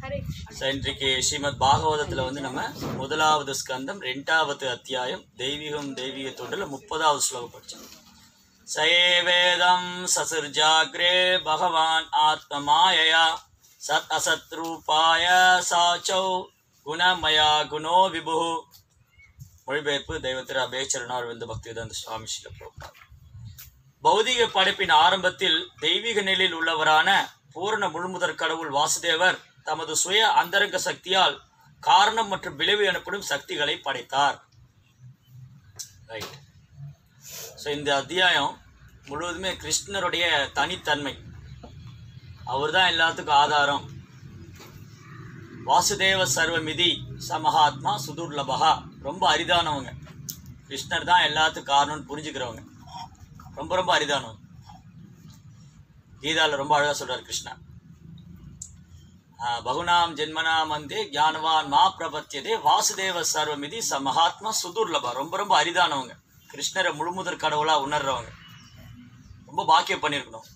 Hare Krishna So, இன்றைக்கு ஸ்ரீமத் பாகவதத்துல வந்து நம்ம முதலாவது ஸ்கந்தம் ரெண்டாவது அத்தியாயம் தெய்வீகம் தெய்வீக தொண்டில் முப்பதாவது ஸ்லோகம் படிச்சோம் சயேவேதம் சசுர்ஜாக்ரே பகவான் ஆத்மமாயயா சத் அசத் ரூபாய சாச்சௌ குணமயா குணோ விபு மொழிபெயர்ப்பு தெய்வத்திர அபேச்சரனார் வந்து பக்திவேதாந்த சுவாமி ஸ்ரீல பிரபுபாத் பௌதிக படைப்பின் ஆரம்பத்தில் தெய்வீக நிலையில் உள்ளவரான பூரண முழுமுதற் கடவுள் வாசுதேவர் தமது சுய அந்தரங்க சக்தியால் காரணம் மற்றும் விளைவு எனப்படும் சக்திகளை படைத்தார் ரைட் ஸோ இந்த அத்தியாயம் முழுவதுமே கிருஷ்ணருடைய தனித்தன்மை அவர்தான் எல்லாத்துக்கும் ஆதாரம் வாசுதேவ சர்வமிதி சமஹாத்மா சுதுர்லபகா ரொம்ப அரிதானவங்க கிருஷ்ணர் தான் எல்லாத்துக்கும் காரணம்னு புரிஞ்சுக்கிறவங்க ரொம்ப ரொம்ப அரிதானவங்க கீதால ரொம்ப அழகா சொல்றார் கிருஷ்ணா ஆஹ் பகுனாம் ஜென்மனாம் வந்தே ஞானவான் மா பிரபத்தியதே வாசுதேவ சர்வமிதி ச மகாத்மா சுதுர்லபா ரொம்ப ரொம்ப அரிதானவங்க கிருஷ்ணரை முழுமுதற் கடவுளா உணர்றவங்க ரொம்ப பாக்கியம் பண்ணியிருக்கணும்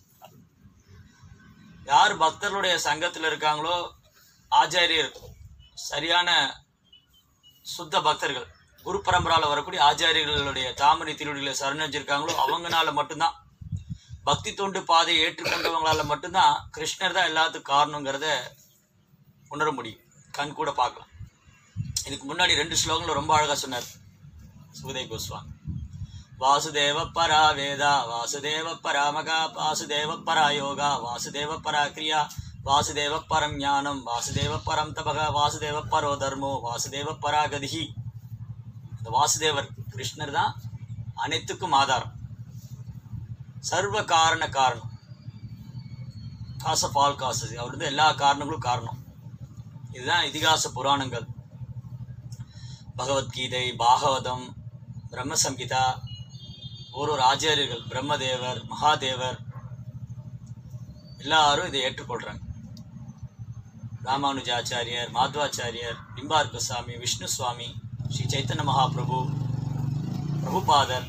யார் பக்தர்களுடைய சங்கத்தில் இருக்காங்களோ ஆச்சாரியர் சரியான சுத்த பக்தர்கள் குரு பரம்பரால வரக்கூடிய ஆச்சாரியர்களுடைய தாமரை திருவடிகளை சரணடைஞ்சிருக்காங்களோ அவங்கனால மட்டும்தான் பக்தி தொண்டு பாதையை ஏற்றுக்கொண்டவங்களால மட்டும்தான் கிருஷ்ணர் தான் எல்லாத்துக்கும் காரணங்கிறத உணர முடியும் கண் கூட பார்க்கலாம் இதுக்கு முன்னாடி ரெண்டு ஸ்லோகங்களும் ரொம்ப அழகா சொன்னார் சுகதேவ் கோஸ்வாமி வாசுதேவ பரா வேதா வாசுதேவ பரா மகா வாசுதேவ பரா யோகா வாசுதேவ பரா கிரியா வாசுதேவ பரம் ஞானம் வாசுதேவ பரம் தபக வாசுதேவ பரோ தர்மோ வாசுதேவ பராகதிஹி இந்த வாசுதேவர் கிருஷ்ணர் தான் அனைத்துக்கும் ஆதாரம் சர்வ காரண காரணம் காச பால் காசு அவர் வந்து எல்லா காரணங்களும் காரணம் இதுதான் இதிகாச புராணங்கள் பகவத்கீதை பாகவதம் பிரம்மசம்ஹிதா ஒரு ஒரு ஆச்சாரியர்கள் பிரம்மதேவர் மகாதேவர் எல்லாரும் இதை ஏற்றுக்கொள்றாங்க ராமானுஜாச்சாரியர் மாத்வாச்சாரியர் பிம்பார்க்க சுவாமி விஷ்ணு சுவாமி ஸ்ரீ சைத்தன்ய மகாபிரபு பிரபுபாதர்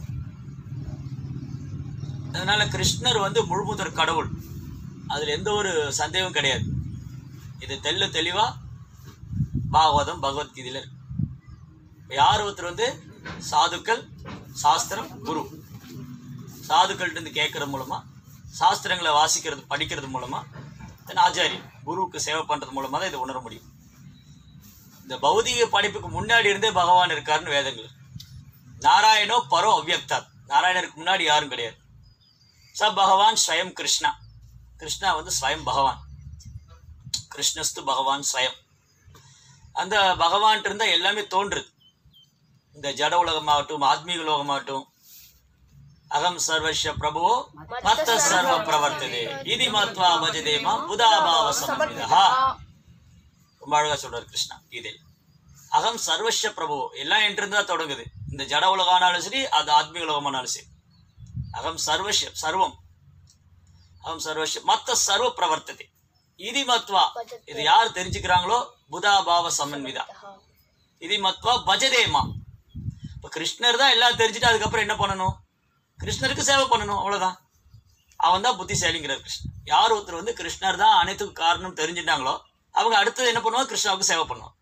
அதனால கிருஷ்ணர் வந்து முழுமுதற் கடவுள் அதுல எந்த ஒரு சந்தேகம் கிடையாது இது தெல்ல தெளிவா பாகவதம் பகவத்கீதையில இருக்கு இப்ப யார் ஒருத்தர் வந்து சாதுக்கள் சாஸ்திரம் குரு சாதுக்கள்கிட்ட இருந்து கேட்கறது மூலமா சாஸ்திரங்களை வாசிக்கிறது படிக்கிறது மூலமா தென் ஆச்சாரியன் குருவுக்கு சேவை பண்றது மூலமா தான் இதை உணர முடியும் இந்த பௌதிக படைப்புக்கு முன்னாடி இருந்தே பகவான் இருக்காருன்னு வேதங்கள் இருக்கு. நாராயணோ பரோ அவ்யக்தாத் நாராயணருக்கு முன்னாடி யாரும் கிடையாது ச பகவான் ஸ்வயம் கிருஷ்ணா கிருஷ்ணா வந்து ஸ்வயம் பகவான் கிருஷ்ணஸ்து பகவான் ஸ்வயம் அந்த பகவான் இருந்தா எல்லாமே தோன்றுது இந்த ஜட உலகமாகட்டும் ஆத்மீக உலகமாகட்டும் அகம் சர்வஸ்ய பிரபுவோ மத்த சர்வ பிரவர்த்ததே இது மத்வா பஜதேமா புதாபாவ சமன்விதா ரொம்ப அழகா சொல்றாரு கிருஷ்ணா கீதையில் அகம் சர்வஸ்ய பிரபு எல்லாம் என்றிருந்து தான் தொடங்குது இந்த ஜட உலகானாலும் சரி அது ஆத்மீக உலகமானாலும் சரி அகம் சர்வஸ்ய சர்வம் அகம் சர்வஸ்ய மத்த சர்வ பிரவர்த்ததே இது மத்வா இது யார் தெரிஞ்சுக்கிறாங்களோ புதாபாவ சமன்விதா இது மத்வா பஜதேமா இப்போ கிருஷ்ணர் தான் எல்லாம் தெரிஞ்சுட்டு அதுக்கப்புறம் என்ன பண்ணணும் கிருஷ்ணருக்கு சேவை பண்ணணும் அவ்வளவுதான் அவன் தான் புத்திசாலிங்கிறார் கிருஷ்ணன் யார் ஒருத்தர் வந்து கிருஷ்ணர் தான் அனைத்துக்கும் காரணம் தெரிஞ்சுட்டாங்களோ அவங்க அடுத்தது என்ன பண்ணுவாங்க கிருஷ்ணாவுக்கு சேவை பண்ணுவாங்க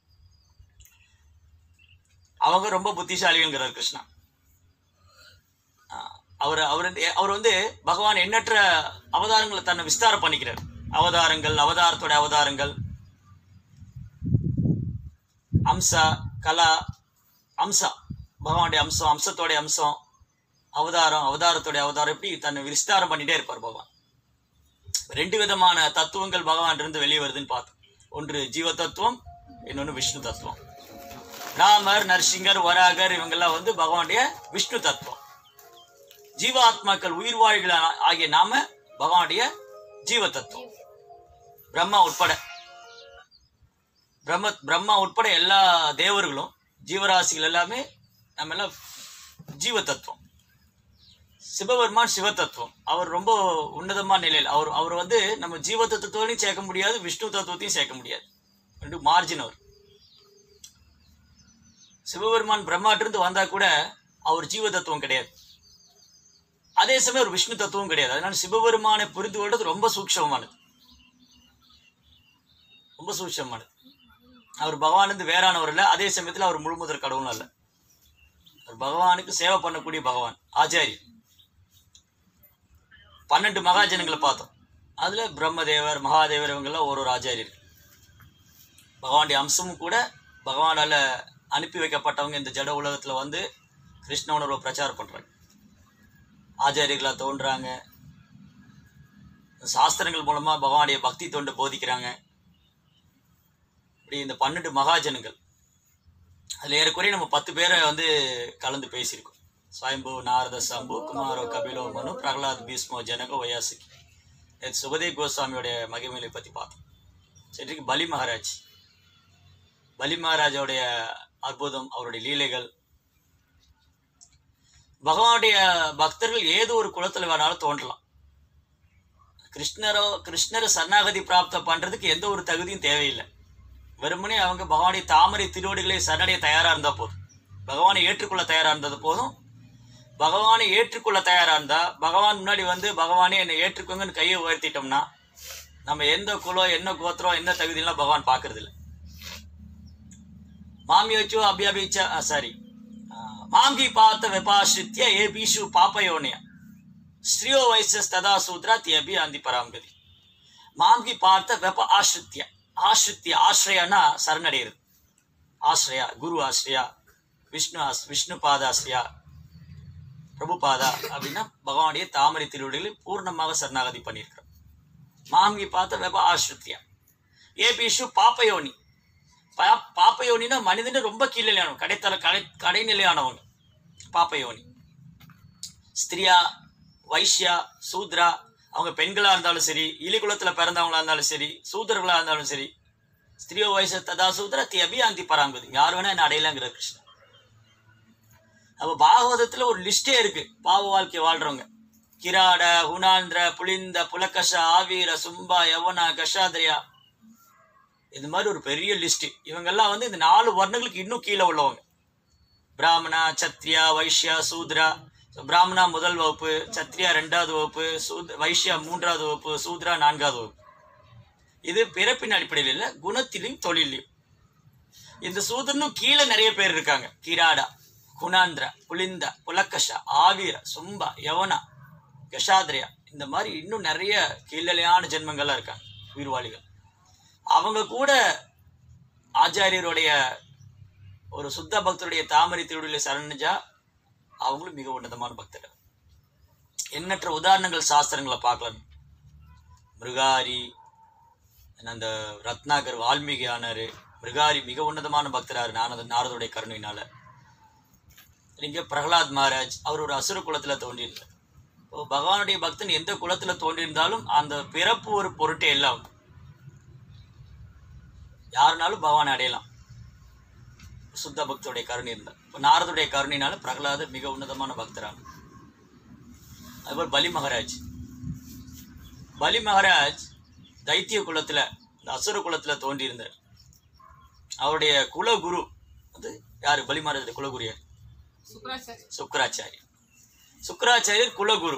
அவங்க ரொம்ப புத்திசாலிங்கிறார் கிருஷ்ணா ஆஹ் அவர் அவர் வந்து- அவர் வந்து பகவான் எண்ணற்ற அவதாரங்களை தன்னை விஸ்தாரம் பண்ணிக்கிறார் அவதாரங்கள் அவதாரத்தோட அவதாரங்கள் அம்சா கலா அம்சா பகவானுடைய அம்சம் அம்சத்தோடைய அம்சம் அவதாரம் அவதாரத்தோடைய அவதாரம் இப்படி தன்னை விஸ்தாரம் பண்ணிட்டே இருப்பார் பகவான் ரெண்டு விதமான தத்துவங்கள் பகவான் இருந்து வெளியே வருதுன்னு பார்த்தோம் ஒன்று ஜீவ தத்துவம் இன்னொன்று விஷ்ணு தத்துவம் ராமர் நரசிங்கர் வராகர் இவங்கெல்லாம் வந்து பகவானுடைய விஷ்ணு தத்துவம் ஜீவாத்மாக்கள் உயிர் வாழ்கள் ஆகிய நாம பகவானுடைய ஜீவ தத்துவம் பிரம்மா உட்பட பிரம்ம பிரம்மா உட்பட எல்லா தேவர்களும் ஜீவராசிகள் எல்லாமே நம்ம எல்லாம் ஜீவ தத்துவம் சிவபெருமான் சிவ தத்துவம் அவர் ரொம்ப உன்னதமான நிலையில் அவர் அவர் வந்து நம்ம ஜீவ தத்துவத்தையும் சேர்க்க முடியாது விஷ்ணு தத்துவத்தையும் சேர்க்க முடியாது ரெண்டு மார்ஜின் அவர் சிவபெருமான் பிரம்மாட்டிருந்து வந்தா கூட அவர் ஜீவ தத்துவம் கிடையாது அதே சமயம் ஒரு விஷ்ணு தத்துவம் கிடையாது அதனால சிவபெருமானை புரிந்து கொள்வது ரொம்ப சூக்ஷமானது ரொம்ப சூட்சமானது அவர் பகவான் வேறானவர் இல்லை அதே சமயத்தில் அவர் முழுமுதற் கடவுளும் அல்ல அவர் பகவானுக்கு சேவை பண்ணக்கூடிய பகவான் ஆச்சாரி பன்னெண்டு மகாஜனங்களை பார்த்தோம் அதுல பிரம்மதேவர் மகாதேவர் இவங்கெல்லாம் ஒரு ஒரு ஆச்சாரியர் பகவானுடைய அம்சமும் கூட பகவானால அனுப்பி வைக்கப்பட்டவங்க இந்த ஜட உலகத்துல வந்து கிருஷ்ண உணர்வை பிரச்சாரம் பண்றாங்க ஆச்சாரியர்களா தோன்றாங்க சாஸ்திரங்கள் மூலமா பகவானுடைய பக்தி தொண்டு போதிக்கிறாங்க இப்படி இந்த பன்னெண்டு மகாஜனங்கள் அதுல ஏறக்குறைய நம்ம பத்து பேரை வந்து கலந்து பேசியிருக்கோம் ஸ்வயம்பு நாரத சம்பு குமாரோ கபிலோ மனு பிரகலாத் பீஸ்மோ ஜனகோ வயாசுகி நேத்து சுகதேவ் கோஸ்வாமியோடைய மகிமையை பத்தி பார்த்தோம் சரிக்கு பலி மகாராஜ் பலி மகாராஜோடைய அற்புதம் அவருடைய லீலைகள் பகவானுடைய பக்தர்கள் ஏதோ ஒரு குலத்துல வேணாலும் தோன்றலாம் கிருஷ்ணரோ கிருஷ்ணரை சரணாகதி பிராப்தம் பண்றதுக்கு எந்த ஒரு தகுதியும் தேவையில்லை வெறுமனே அவங்க பகவானுடைய தாமரை திருவடிகளை சரணடைய தயாரா இருந்தா போதும் பகவானை ஏற்றுக்கொள்ள தயாரா இருந்தது போதும் பகவானை ஏற்றுக்கொள்ள தயாரா இருந்தா பகவான் முன்னாடி வந்து பகவானே என்னை ஏற்றுக்கோங்கன்னு கையை உயர்த்திட்டோம்னா நம்ம எந்த குலம் என்ன கோத்திரம் என்ன தகுதியெல்லாம் பகவான் பார்க்கறது இல்லை மாமியோச்சோ அபியாபிச்ச சாரி மாங்கி பார்த்த வெபாசித்ய ஏ பீஷு பாப்பயோனிய ஸ்ரீயோ வைசஸ் ததா சூத்ரா தியபி அந்தி பராங்கதி மாங்கி பார்த்த வெப ஆசிரித்ய ஆசிரித்ய ஆசிரியானா சரணடைகிறது ஆசிரியா குரு ஆசிரியா விஷ்ணு ஆஸ் விஷ்ணு பாதாசிரியா பிரபுபாதா அப்படின்னா பகவானுடைய தாமரை திருவடிகளில் பூர்ணமாக சரணாகதி பண்ணியிருக்கிறோம் மாங்கி பார்த்த வெப ஆசிரித்யா ஏ பீஷு பாப்பயோனி பா- பாப்பயோனினா மனிதன் ரொம்ப கீழ்நிலையானவங்க கடைத்தல கடை கடைநிலையானவங்க பாப்பயோனி ஸ்திரியா வைஷ்யா சூத்ரா அவங்க பெண்களா இருந்தாலும் சரி இலிகுலத்துல பிறந்தவங்களா இருந்தாலும் சரி சூதர்களா இருந்தாலும் சரி ஸ்திரியோ வயசு ததா சூத்ரா தி அபியாந்தி பராங்குது யார் வேணா என்ன அடையலாங்கிற கிருஷ்ணன் அப்ப பாகவதத்துல ஒரு லிஸ்டே இருக்கு பாவ வாழ்க்கை வாழ்றவங்க கிராட ஹுனாந்திர புலிந்த புலகஷ ஆவீர சும்பா யவனா கஷாதிரியா இது மாதிரி ஒரு பெரிய லிஸ்ட் இவங்கெல்லாம் வந்து இந்த நாலு வர்ணங்களுக்கு இன்னும் கீழே உள்ளவங்க பிராமணா சத்ரியா வைஷ்யா சூத்ரா So, பிராமணா முதல் வகுப்பு சத்ரியா ரெண்டாவது வகுப்பு சூத் வைஷ்யா மூன்றாவது வகுப்பு சூத்ரா நான்காவது வகுப்பு இது பிறப்பின் அடிப்படையில் இல்லை குணத்திலையும் தொழிலையும் இந்த சூதரனும் கீழே நிறைய பேர் இருக்காங்க கிராடா குணாந்திர புலிந்த புலக்கஷா ஆவீர சும்பா யவனா கஷாதிரியா இந்த மாதிரி இன்னும் நிறைய கீழலையான ஜென்மங்கள்லாம் இருக்காங்க உயிர்வாளிகள் அவங்க கூட ஆச்சாரியருடைய ஒரு சுத்த பக்தருடைய தாமரை திருவிழில சரணிஞ்சா அவங்களும் மிக உன்னதமான பக்தர்கள் எண்ணற்ற உதாரணங்கள் சாஸ்திரங்களை பார்க்கலாம் மிருகாரி அந்த ரத்னாகர் வால்மீகி ஆனாரு மிருகாரி மிக உன்னதமான பக்தராரு நாரத நாரதுடைய கருணையினால இங்க பிரகலாத் மகாராஜ் அவர் ஒரு அசுர குலத்துல தோன்றியிருந்தார் இப்போ பகவானுடைய பக்தன் எந்த குலத்துல தோன்றியிருந்தாலும் அந்த பிறப்பு ஒரு பொருட்டே இல்லை அவங்க யாருனாலும் பகவானை அடையலாம் சுத்த பக்தருடைய கருணை இருந்தார் இப்போ நாரதுடைய கருணையினால பிரகலாதர் மிக உன்னதமான பக்தரான அதுபோல் பலி மகாராஜ் பலி மகாராஜ் தைத்திய குலத்துல இந்த அசுர குலத்துல தோன்றியிருந்தார் அவருடைய குலகுரு வந்து யாரு பலி மகாராஜுடைய குலகுரு யார் சுக்கராச்சாரி சுக்கராச்சாரியர் சுக்கராச்சாரியர் குலகுரு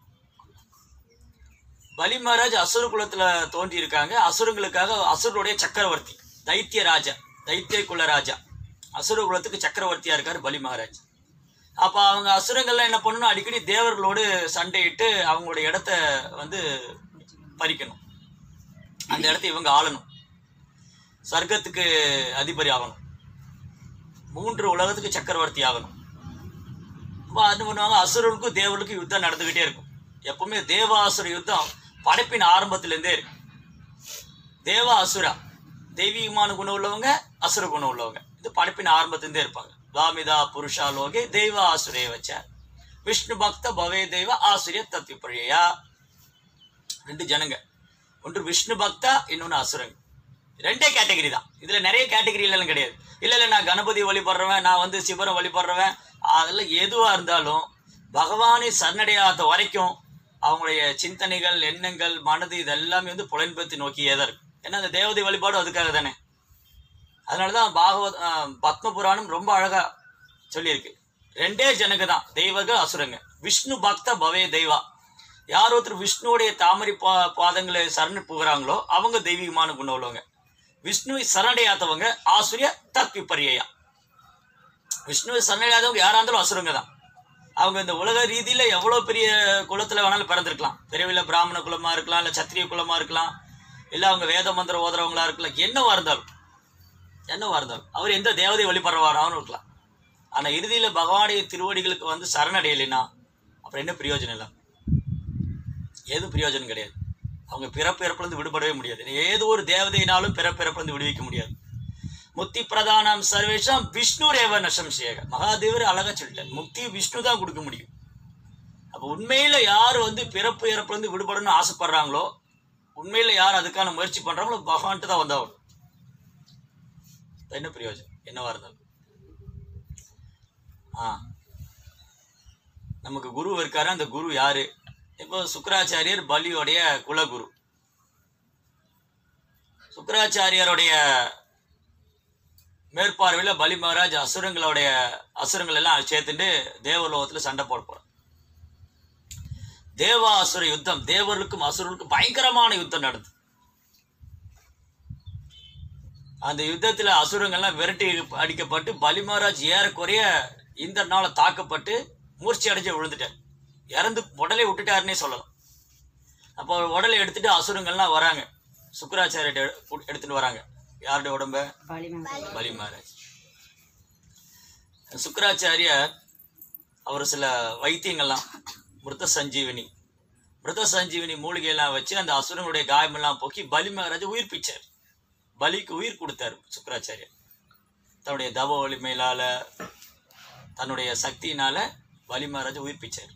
பலி மகாராஜ் அசுர குலத்துல தோன்றி இருக்காங்க அசுரங்களுக்காக அசுரருடைய சக்கரவர்த்தி தைத்திய ராஜா தைத்திய குல ராஜா அசுர குலத்துக்கு சக்கரவர்த்தியா இருக்காரு பலி மகாராஜ் அப்ப அவங்க அசுரங்கள்லாம் என்ன பண்ணணும் அடிக்கடி தேவர்களோடு சண்டையிட்டு அவங்களுடைய இடத்த வந்து பறிக்கணும் அந்த இடத்த இவங்க ஆளணும் சொர்க்கத்துக்கு அதிபதி ஆகணும் மூன்று உலகத்துக்கு சக்கரவர்த்தி ஆகணும் அப்ப அது பண்ணுவாங்க அசுரனுக்கும் தேவர்களுக்கும் யுத்தம் நடந்துகிட்டே இருக்கும் எப்பவுமே தேவ அசுர யுத்தம் படைப்பின் ஆரம்பத்துல இருந்தே இருக்கு தேவ அசுரா தெய்வீகமான குணம் உள்ளவங்க அசுர குணம் உள்ளவங்க இது படைப்பின் ஆரம்பத்திலிருந்தே இருப்பாங்க வாமிதா புருஷா லோகே தெய்வ ஆசுரே வச்ச விஷ்ணு பக்த பவே தெய்வ ஆசுரிய தத்விப்பழியா ரெண்டு ஜனங்க ஒன்று விஷ்ணு பக்தா இன்னொன்று அசுரங்க ரெண்டே கேட்டகரி தான் இதுல நிறைய கேட்டகரி எல்லாம் கிடையாது இல்ல இல்ல நான் கணபதி வழிபடுறவன் நான் வந்து சிவனை வழிபடுறவன் அதெல்லாம் எதுவா இருந்தாலும் பகவானை சரணடையாத வரைக்கும் அவங்களுடைய சிந்தனைகள் எண்ணங்கள் மனது இது எல்லாமே வந்து புலன்பெத்தி நோக்கியே தான் இருக்கும் ஏன்னா அந்த தேவதை வழிபாடு அதுக்காக தானே அதனாலதான் பாகவத் ஆஹ், பத்ம புராணம் ரொம்ப அழகா சொல்லியிருக்கு ரெண்டே ஜனங்க தான் தெய்வக அசுரங்க விஷ்ணு பக்த பவே தெய்வா யார் ஒருத்தர் விஷ்ணுவுடைய தாமரை பா பாதங்களை சரணு புகுறாங்களோ அவங்க தெய்வீகமான குணம் உள்ளவங்க விஷ்ணுவை சரணடையாதவங்க ஆசுரிய தப்பி பரியா விஷ்ணுவை சரணடையாதவங்க யாரா இருந்தாலும் அசுரங்க தான் அவங்க இந்த உலக ரீதியில எவ்வளவு பெரிய குலத்துல வேணாலும் பிறந்திருக்கலாம் பிறவில பிராமண குலமா இருக்கலாம் இல்ல சத்திரிய குலமா இருக்கலாம் இல்ல அவங்க வேத மந்திரம் ஓதுறவங்களா இருக்கலாம் என்னவா இருந்தாலும் என்னவா இருந்தாலும் அவர் எந்த தேவதை வழிபடுறவாராவும் இருக்கலாம் ஆனா இறுதியில பகவானுடைய திருவடிகளுக்கு வந்து சரணடையலைன்னா அப்புறம் என்ன பிரயோஜனம் இல்லை எதுவும் பிரயோஜனம் கிடையாது அவங்க பிறப்பு இறப்புலேருந்து விடுபடவே முடியாது ஏதோ ஒரு தேவதையினாலும் பிறப்பு இறப்புலேருந்து விடுவிக்க முடியாது முக்தி பிரதானம் சர்வேஷம் விஷ்ணு ரேவ நஷம் சேக மகாதேவர் அழகா சொல்லிட்டார் முக்தி விஷ்ணு தான் கொடுக்க முடியும் அப்போ உண்மையில யார் வந்து பிறப்பு இறப்புலேருந்து விடுபடணும்னு ஆசைப்படுறாங்களோ உண்மையில யார் அதுக்கான முயற்சி பண்றாங்களோ பகவான்ட்டு தான் வந்தவன் என்ன பிரயோஜனம் என்னவா இருந்தாலும் ஆ நமக்கு குரு இருக்காரு அந்த குரு யாரு இப்போ சுக்கராச்சாரியர் பலியோடைய குலகுரு சுக்கராச்சாரியருடைய மேற்பார்வையில் பலி மகாராஜ் அசுரங்களுடைய அசுரங்கள் எல்லாம் சேர்த்துட்டு தேவலோகத்தில் சண்டை போட போறார் தேவா அசுர யுத்தம் தேவர்களுக்கும் அசுரர்களுக்கும் பயங்கரமான யுத்தம் நடந்தது அந்த யுத்தத்தில் அசுரங்கள்லாம் விரட்டி அடிக்கப்பட்டு பலி மகாராஜ் ஏறக்குறைய இந்திரனால தாக்கப்பட்டு மூர்ச்சி அடைஞ்சு விழுந்துட்டார் இறந்து உடலை விட்டுட்டாருன்னே சொல்லலாம் அப்போ அவர் உடலை எடுத்துட்டு அசுரங்கள்லாம் வராங்க சுக்கராச்சாரிய எடுத்துட்டு வராங்க யாருடைய உடம்ப பலி மகாராஜ் சுக்கராச்சாரியர் அவர் சில வைத்தியங்கள்லாம் மிருத சஞ்சீவினி மிருத சஞ்சீவினி மூலிகையெல்லாம் வச்சு அந்த அசுரங்களுடைய காயமெல்லாம் போக்கி பலி மகாராஜ் உயிர்ப்பிச்சார் பலிக்கு உயிர் கொடுத்தார் சுக்கராச்சாரியர் தன்னுடைய தவ வலிமையிலால தன்னுடைய சக்தியினால பலி மகாராஜ் உயிர்ப்பிச்சார்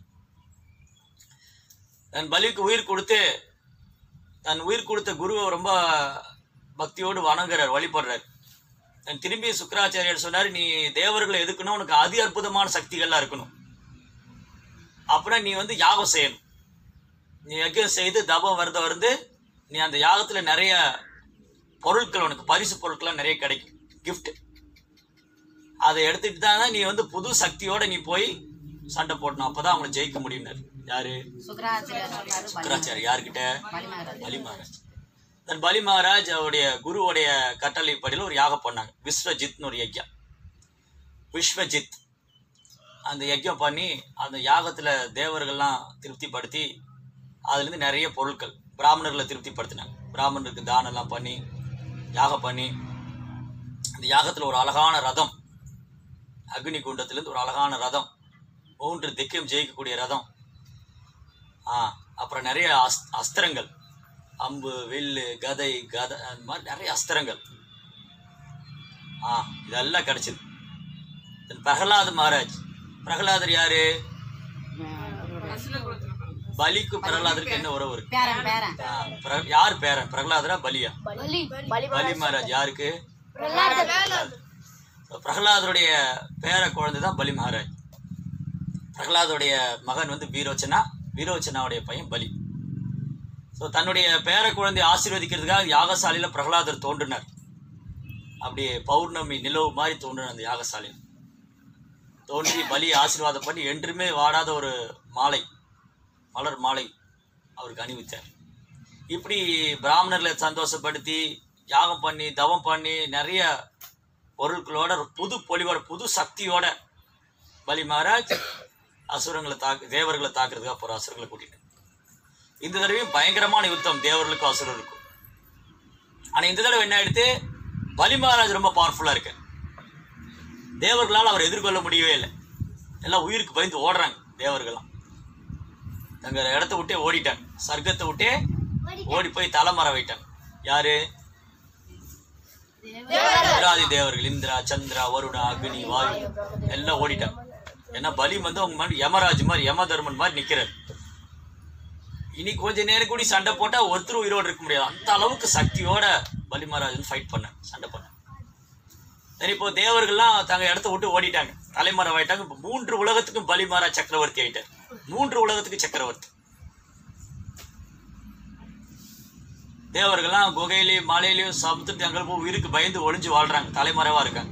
தன் பலிக்கு உயிர் கொடுத்து தன் உயிர் கொடுத்த குருவை ரொம்ப பக்தியோடு வணங்குறார் வழிபடுறார் தன் திரும்பி சுக்கராச்சாரியர் சொன்னார் நீ தேவர்களை எதுக்கணும் உனக்கு அதி அற்புதமான சக்திகள்லாம் இருக்கணும் அப்படின்னா நீ வந்து யாகம் செய்யணும் நீ யஜ்யம் செய்து தபம் வரத வந்து நீ அந்த யாகத்துல நிறைய பொருட்கள் உனக்கு பரிசு பொருட்கள்லாம் நிறைய கிடைக்கும் gift அதை எடுத்துட்டு தான் நீ வந்து புது சக்தியோட நீ போய் சண்டை போடணும் அப்பதான் அவங்களை ஜெயிக்க முடியும்னாரு யாரு சுக்கராச்சாரியர் சொன்னாரு சுக்கராச்சாரியர் யார்கிட்ட பலி மகாராஜ் பலி மகாராஜ் தன் பலி மகாராஜ் அவருடைய குருவுடைய கட்டளைப்படியில் ஒரு யாகம் பண்ணாங்க விஸ்வஜித்னு ஒரு யஜ்யம் விஸ்வஜித் அந்த யஜ்யம் பண்ணி அந்த யாகத்துல தேவர்கள்லாம் திருப்திப்படுத்தி அதுலேருந்து நிறைய பொருட்கள் பிராமணர்களை திருப்திப்படுத்தினாங்க பிராமணருக்கு தானம் எல்லாம் பண்ணி யாகம் பண்ணி அந்த யாகத்துல ஒரு அழகான ரதம் அக்னி குண்டத்திலிருந்து ஒரு அழகான ரதம் மூன்று திக்கையும் ஜெயிக்கக்கூடிய ரதம் ஆ அப்புறம் நிறைய அஸ் அஸ்திரங்கள் அம்பு வில்லு கதை கதை அந்த மாதிரி நிறைய அஸ்திரங்கள் ஆ இதெல்லாம் கிடைச்சது தென் பிரகலாத் மகாராஜ் பிரகலாதர் யாரு பலிக்கு பிரகலாதருக்கு என்ன உறவு இருக்கு பேரன் பேரன் ஆ, பிர- யார் பேரன் பிரகலாதரா பலியா பலி மகாராஜ் யாருக்கு பிரகலாத். பிரகலாதருடைய பேர குழந்தை தான் பலி மகாராஜ் பிரகலாதுடைய மகன் வந்து வீரோச்சனா வீரோச்சனாவுடைய பையன் பலி ஸோ தன்னுடைய பேர குழந்தையை ஆசீர்வதிக்கிறதுக்காக யாகசாலையில் பிரகலாதர் தோன்றினார் அப்படியே பௌர்ணமி நிலவு மாதிரி தோன்றினார் அந்த யாகசாலையில் தோன்றி பலி ஆசீர்வாதம் பண்ணி என்றுமே வாடாத ஒரு மாலை மலர் மாலை அவருக்கு அணிவித்தார் இப்படி பிராமணர்களை சந்தோஷப்படுத்தி யாகம் பண்ணி தவம் பண்ணி நிறைய பொருட்களோட ஒரு புது பொலிவோட புது சக்தியோட பலி மகாராஜ் அசுரங்களை தாக்கு தேவர்களை தாக்குறதுக்காக போற அசுரங்களை கூட்டிட்டு இந்த தடவையும் பயங்கரமான யுத்தம் தேவர்களுக்கும் அசுரருக்கும் ஆனா இந்த தடவை என்ன ஆயிடுத்து பலி மகாராஜ் ரொம்ப பவர்ஃபுல்லா இருக்கு தேவர்களால் அவர் எதிர்கொள்ள முடியவே இல்லை எல்லாம் உயிருக்கு பயந்து ஓடுறாங்க தேவர்கள்லாம் தங்க இடத்த விட்டே ஓடிட்டாங்க சர்க்கத்தை விட்டே ஓடி போய் தலைமறை வைட்டாங்க யாரு இந்திராதி தேவர்கள் இந்திரா சந்திரா வருணா அக்னி வாயு எல்லாம் ஓடிட்டாங்க ஏன்னா பலி வந்து அவங்க மாதிரி யமராஜ் மாதிரி யம தர்மன் மாதிரி நிக்கிறார் இனி கொஞ்ச நேரம் கூடி சண்டை போட்டா ஒருத்தர் உயிரோடு இருக்க முடியாது அந்த அளவுக்கு சக்தியோட பலி மகாராஜ் வந்து ஃபைட் பண்ண சண்டை பண்ண சரி இப்போ தேவர்கள்லாம் தங்க இடத்த விட்டு ஓடிட்டாங்க தலைமறை ஆயிட்டாங்க இப்போ மூன்று உலகத்துக்கும் பலி மகாராஜ் சக்கரவர்த்தி ஆயிட்டார் மூன்று உலகத்துக்கு சக்கரவர்த்தி தேவர்கள்லாம் குகையிலையும் மலையிலையும் சமுத்திரத்து அங்கே போய் உயிருக்கு பயந்து ஒளிஞ்சு வாழ்றாங்க தலைமறைவா இருக்காங்க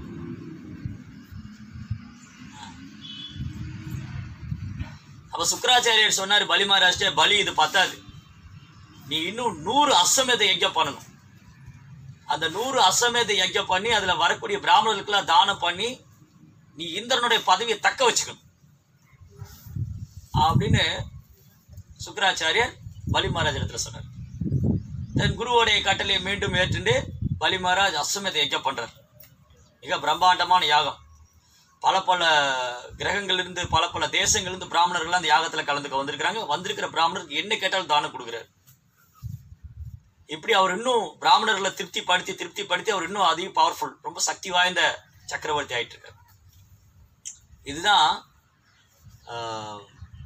அப்ப சுக்கராச்சாரியர் சொன்னார் பலி மகாராஷ்டிர பலி இது பத்தாது நீ இன்னும் நூறு அஸ்வமேத யஜ்யம் பண்ணணும் அந்த நூறு அஸ்வமேத யஜ்யம் பண்ணி அதுல வரக்கூடிய பிராமணர்களுக்கெல்லாம் தானம் பண்ணி நீ இந்திரனுடைய பதவியை தக்க வச்சுக்கணும் அப்படின்னு சுக்கராச்சாரியர் பலி மகாராஜ் இடத்துல சொன்னார் தன் குருவோடைய கட்டளையை மீண்டும் ஏற்றுண்டு பலி மகாராஜ் அஸ்வமேத யஜ்யம் பண்றார் மிக பிரம்மாண்டமான யாகம் பல பல கிரகங்களிலிருந்து பல பல தேசங்களிலிருந்து பிராமணர்கள் அந்த யாகத்துல கலந்துக்க வந்திருக்கிறாங்க வந்திருக்கிற பிராமணருக்கு என்ன கேட்டாலும் தானம் கொடுக்குறாரு இப்படி அவர் இன்னும் பிராமணர்களை திருப்திப்படுத்தி திருப்திப்படுத்தி அவர் இன்னும் அதிக பவர்ஃபுல் ரொம்ப சக்தி வாய்ந்த சக்கரவர்த்தி ஆயிட்டு இருக்காரு இதுதான் ஆஹ்,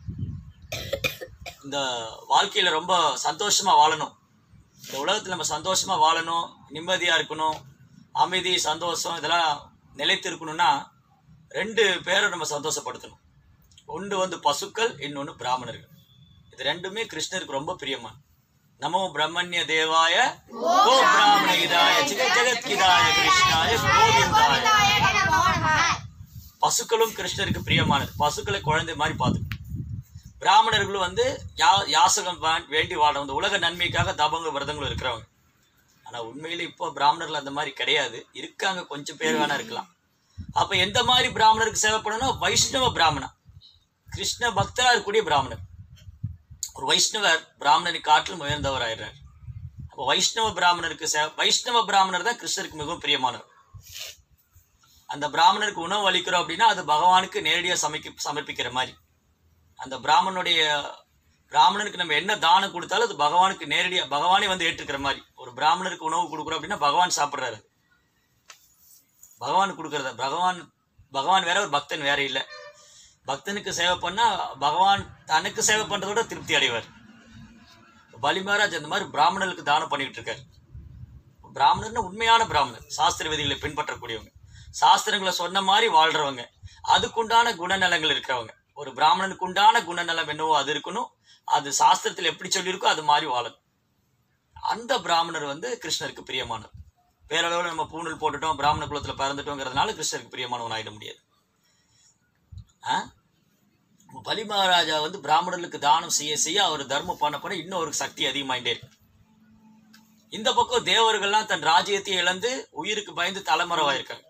இந்த வாழ்க்கையில ரொம்ப சந்தோஷமா வாழணும் இந்த உலகத்துல நம்ம சந்தோஷமா வாழணும் நிம்மதியா இருக்கணும் அமைதி சந்தோஷம் இதெல்லாம் நிலைத்து இருக்கணும்னா ரெண்டு பேரை நம்ம சந்தோஷப்படுத்தணும் ஒன்று வந்து பசுக்கள் இன்னொன்று பிராமணர்கள் இது ரெண்டுமே கிருஷ்ணருக்கு ரொம்ப பிரியமான நமோ பிரம்மண்ய தேவாய கோ பிராமண இதாய ஜெகத் ஜெகத்கிதாய கிருஷ்ணாய கோவிந்தாய பசுக்களும் கிருஷ்ணருக்கு பிரியமானது பசுக்களை குழந்தை மாதிரி பார்த்துக்கணும் பிராமணர்களும் வந்து யா யாசகம் வா- வேண்டி வாழ இந்த உலக நன்மைக்காக தபங்க விரதங்களும் இருக்கிறவங்க ஆனா உண்மையில இப்போ பிராமணர்கள் அந்த மாதிரி கிடையாது இருக்காங்க கொஞ்சம் பேர் வேணா இருக்கலாம் அப்ப எந்த மாதிரி பிராமணருக்கு சேவை பண்ணணும் வைஷ்ணவ பிராமணா கிருஷ்ண பக்தரா இருக்கக்கூடிய பிராமணர் ஒரு வைஷ்ணவர் பிராமணனை காட்டிலும் உயர்ந்தவர் ஆயிடுறார் அப்போ வைஷ்ணவ பிராமணருக்கு சே- வைஷ்ணவ பிராமணர் தான் கிருஷ்ணருக்கு மிகவும் பிரியமானவர் அந்த பிராமணருக்கு உணவு அளிக்கிறோம் அப்படின்னா அது பகவானுக்கு நேரடியாக சமைக்க சமர்ப்பிக்கிற மாதிரி அந்த பிராமணனுடைய பிராமணனுக்கு நம்ம என்ன தானம் கொடுத்தாலும் அது பகவானுக்கு நேரடியா பகவானே வந்து ஏற்றுக்கிற மாதிரி ஒரு பிராமணருக்கு உணவு கொடுக்குறோம் அப்படின்னா பகவான் சாப்பிட்றாரு பகவான் கொடுக்கறத பகவான் பகவான் வேற ஒரு பக்தன் வேற இல்லை பக்தனுக்கு சேவை பண்ணா பகவான் தனக்கு சேவை பண்றதோட திருப்தி அடைவார் பலி மகாராஜ் அந்த மாதிரி பிராமணர்களுக்கு தானம் பண்ணிக்கிட்டு இருக்காரு பிராமணர்னா உண்மையான பிராமணர் சாஸ்திர விதிகளை பின்பற்றக்கூடியவங்க சாஸ்திரங்களை சொன்ன மாதிரி வாழ்றவங்க அதுக்குண்டான குணநலங்கள் இருக்கிறவங்க ஒரு பிராமணனுக்கு உண்டான குணநலம் என்னவோ அது இருக்கணும் அது சாஸ்திரத்தில் எப்படி சொல்லியிருக்கோ அது மாதிரி வாழணும் அந்த பிராமணர் வந்து கிருஷ்ணருக்கு பிரியமானவர் பேரளவில் நம்ம பூணூல் போட்டுட்டோம் பிராமண குலத்துல பிறந்துட்டோங்கிறதுனால கிருஷ்ணருக்கு பிரியமானவன் ஆயிட முடியாது ஆ? பலி மகாராஜா வந்து பிராமணர்களுக்கு தானம் செய்ய செய்ய அவர் தர்மம் பண்ண பண்ண இன்னும் அவருக்கு சக்தி அதிகமாயிட்டே இருக்கு இந்த பக்கம் தேவர்கள்லாம் தன் ராஜ்யத்தை இழந்து உயிருக்கு பயந்து தலைமறைவாயிருக்காங்க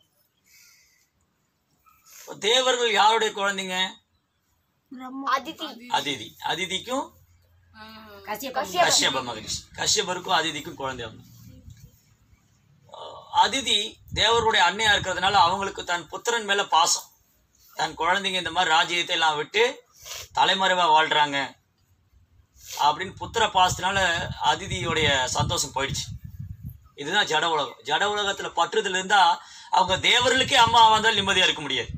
இப்ப தேவர்கள் யாருடைய குழந்தைங்க அதிதி அதிதி அதிதிக்கும் கசியப்பம் கஷ்யப மகரிஷி கஷ்யபருக்கும் அதிதிக்கும் குழந்தை அவங்க அஹ் அதிதி தேவருடைய அன்னையா இருக்கிறதுனால அவங்களுக்கு தன் புத்திரன் மேல பாசம் தன் குழந்தைங்க இந்த மாதிரி ராஜ்யத்தை எல்லாம் விட்டு தலைமறைவா வாழ்றாங்க அப்படின்னு புத்திர பாசத்தினால அதிதியோடைய சந்தோஷம் போயிடுச்சு இதுதான் ஜட உலகம் ஜட உலகத்துல பற்றுதல் இருந்தா அவங்க தேவர்களுக்கே அம்மா வந்தால் நிம்மதியா இருக்க முடியாது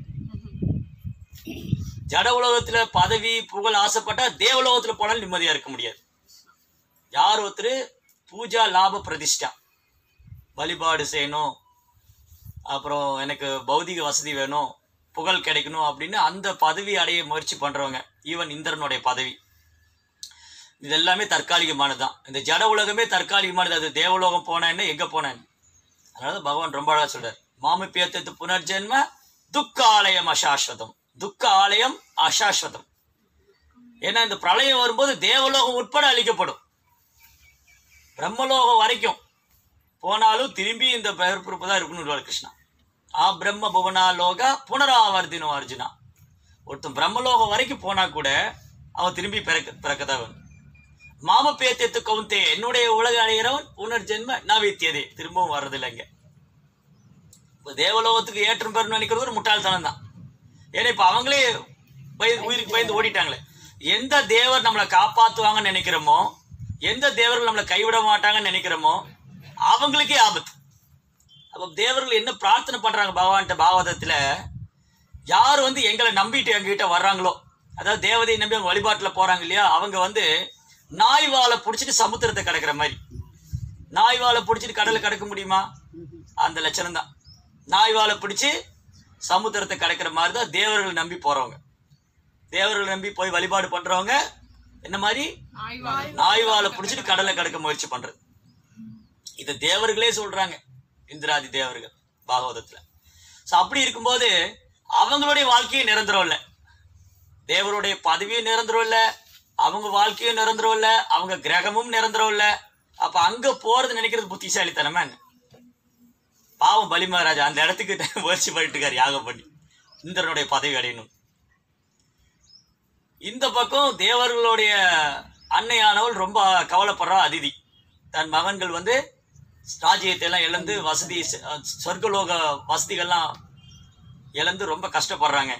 ஜட உலகத்துல பதவி புகழ் ஆசைப்பட்டா தேவலோகத்துல போனாலும் நிம்மதியா இருக்க முடியாது யார் ஒருத்தர் பூஜா லாப பிரதிஷ்டா வழிபாடு செய்யணும் அப்புறம் எனக்கு பௌதிக வசதி வேணும் புகழ் கிடைக்கணும் அப்படின்னு அந்த பதவி அடைய முயற்சி பண்றவங்க ஈவன் இந்திரனுடைய பதவி இது எல்லாமே தற்காலிகமானதுதான் இந்த ஜட உலகமே தற்காலிகமானது அது தேவலோகம் போனா என்ன எங்க போனா என்ன அதனால தான் பகவான் ரொம்ப அழகா சொல்றார் மாமி பேத்தத்து புனர்ஜென்ம துக்க ஆலயம் அசாஸ்வதம் துக்க ஆலயம் அசாஸ்வதம் ஏன்னா இந்த பிரளயம் வரும்போது தேவலோகம் உட்பட அழிக்கப்படும் பிரம்மலோகம் வரைக்கும் போனாலும் திரும்பி இந்த பிறப்பு தான் இருக்கணும் கிருஷ்ணா ஆ பிரம்ம புவனா லோக புனராவர்த்தினம் அர்ஜுனா ஒருத்தன் பிரம்மலோகம் வரைக்கும் போனா கூட அவன் திரும்பி பிறக்க பிறக்கதான் வேணும் மாம பேத்தெத்து கவுந்தே என்னுடைய உலக அடைகிறவன் புனர்ஜென்ம நவித்தியதே திரும்பவும் வர்றதில்லைங்க இப்போ தேவலோகத்துக்கு ஏற்றம் பெறணும்னு நினைக்கிறது ஒரு முட்டாள்தனம் தான் ஏன்னா இப்போ அவங்களே பய உயிருக்கு பயந்து ஓடிட்டாங்களே எந்த தேவர் நம்மளை காப்பாத்துவாங்கன்னு நினைக்கிறோமோ எந்த தேவர்கள் நம்மளை கைவிட மாட்டாங்கன்னு நினைக்கிறோமோ அவங்களுக்கே ஆபத்து அப்போ தேவர்கள் என்ன பிரார்த்தனை பண்றாங்க பகவான்கிட்ட பாகவதத்துல யார் வந்து எங்களை நம்பிட்டு எங்ககிட்ட வர்றாங்களோ அதாவது தேவதையை நம்பி அவங்க வழிபாட்டுல போறாங்க இல்லையா அவங்க வந்து நாய் வாழை பிடிச்சிட்டு சமுத்திரத்தை கடக்கிற மாதிரி நாய் வாழை பிடிச்சிட்டு கடலை கடக்க முடியுமா அந்த லட்சணம் தான் நாய் வாழை பிடிச்சு சமுத்திரத்தை கடக்கிற மாதிரி தான் தேவர்கள் நம்பி போறவங்க தேவர்கள் நம்பி போய் வழிபாடு பண்றவங்க என்ன மாதிரி நாய் வாழை பிடிச்சிட்டு கடலை கடக்க முயற்சி பண்றது இதை தேவர்களே சொல்றாங்க இந்திராதி தேவர்கள் பாகவதத்துல சோ அப்படி இருக்கும்போது அவங்களுடைய வாழ்க்கையும் நிரந்தரம் இல்லை தேவருடைய பதவியும் நிரந்தரம் இல்லை அவங்க வாழ்க்கையும் நிரந்தரம் இல்லை அவங்க கிரகமும் நிரந்தரம் இல்லை அப்ப அங்க போறது நினைக்கிறது புத்திசாலித்தனமா என்ன பாவம் பலி மகாராஜா அந்த இடத்துக்கு முயற்சி பண்ணிட்டு இருக்காரு யாகம் பண்ணி இந்திரனுடைய பதவி அடையணும் இந்த பக்கம் தேவர்களுடைய அன்னையானவள் ரொம்ப கவலைப்படுறா அதிதி தன் மகன்கள் வந்து ராஜ்யத்தை எல்லாம் இழந்து வசதி ச- சொர்க்கலோக வசதிகள்லாம் இழந்து ரொம்ப கஷ்டப்படுறாங்க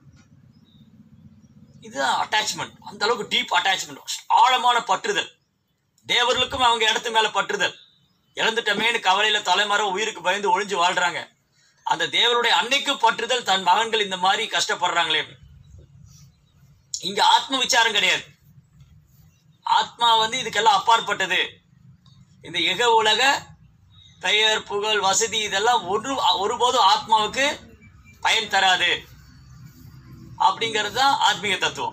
இதுதான் அட்டாச்மெண்ட் அந்த அளவுக்கு டீப் அட்டாச்மெண்ட் ஆழமான பற்றுதல் தேவர்களுக்கும் அவங்க இடத்து மேல பற்றுதல் இழந்துட்டமேனு கவலையில தலைமறை உயிருக்கு பயந்து ஒளிஞ்சு வாழ்றாங்க அந்த தேவருடைய அன்னைக்கு பற்றுதல் தன் மகன்கள் இந்த மாதிரி கஷ்டப்படுறாங்களே இங்க ஆத்ம விசாரம் கிடையாது ஆத்மா வந்து இதுக்கெல்லாம் அப்பாற்பட்டது இந்த இக உலக பெயர் புகழ் வசதி இதெல்லாம் ஒரு ஒருபோதும் ஆத்மாவுக்கு பயன் தராது அப்படிங்கிறது தான் ஆத்மீக தத்துவம்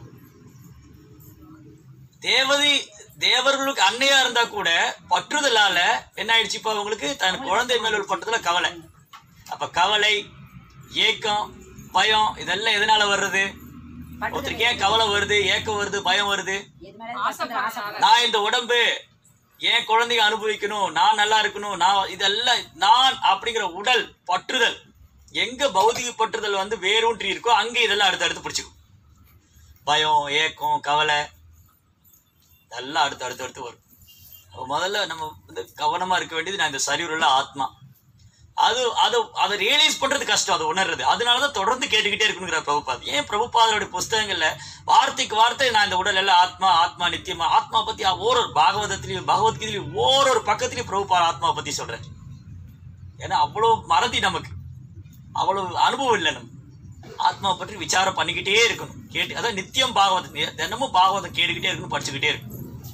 தேவதை தேவர்களுக்கு அன்னையா இருந்தா கூட பற்றுதலால என்ன ஆயிடுச்சு இப்போ அவங்களுக்கு தன் குழந்தை மேல உள்ள பற்றுதல கவலை அப்ப கவலை ஏக்கம் பயம் இதெல்லாம் எதனால வர்றது ஒருத்தருக்கு ஏன் கவலை வருது ஏக்கம் வருது பயம் வருது எது மேல பற்றுதல், ஆசைப்படுறது. நான் இந்த உடம்பு என் குழந்தைங்க அனுபவிக்கணும் நான் நல்லா இருக்கணும் நான் இதெல்லாம் நான் அப்படிங்கிற உடல் பற்றுதல் எங்க பௌதிக பற்றுதல் வந்து வேரூன்றி இருக்கோ அங்க இதெல்லாம் அடுத்து அடுத்து பிடிச்சிக்கும் பயம் ஏக்கம் கவலை இதெல்லாம் அடுத்து அடுத்து அடுத்து வரும் அப்ப முதல்ல நம்ம வந்து கவனமா இருக்க வேண்டியது நான் இந்த சரீரம்ல ஆத்மா அது அது அதை ரியலைஸ் பண்றது கஷ்டம் அதை உணர்றது அதனாலதான் தொடர்ந்து கேட்டுக்கிட்டே இருக்கணுங்கிற பிரபுபாத் ஏன் பிரபுபாதனுடைய புஸ்தகங்கள்ல வார்த்தைக்கு வார்த்தை நான் இந்த உடல் எல்லாம் ஆத்மா ஆத்மா நித்தியமா ஆத்மா பத்தி ஓரொரு பாகவதத்திலையும் பகவத்கீதையிலையும் ஓரொரு பக்கத்திலையும் பிரபுபாத ஆத்மா பத்தி சொல்றேன் ஏன்னா அவ்வளவு மறதி நமக்கு அவ்வளவு அனுபவம் இல்லை நம்ம ஆத்மாவை பற்றி விசாரம் பண்ணிக்கிட்டே இருக்கணும் கேட்டு அதான் நித்தியம் பாகவதம் தினமும் பாகவதம் கேட்டுக்கிட்டே இருக்கணும் படிச்சுக்கிட்டே இருக்கணும்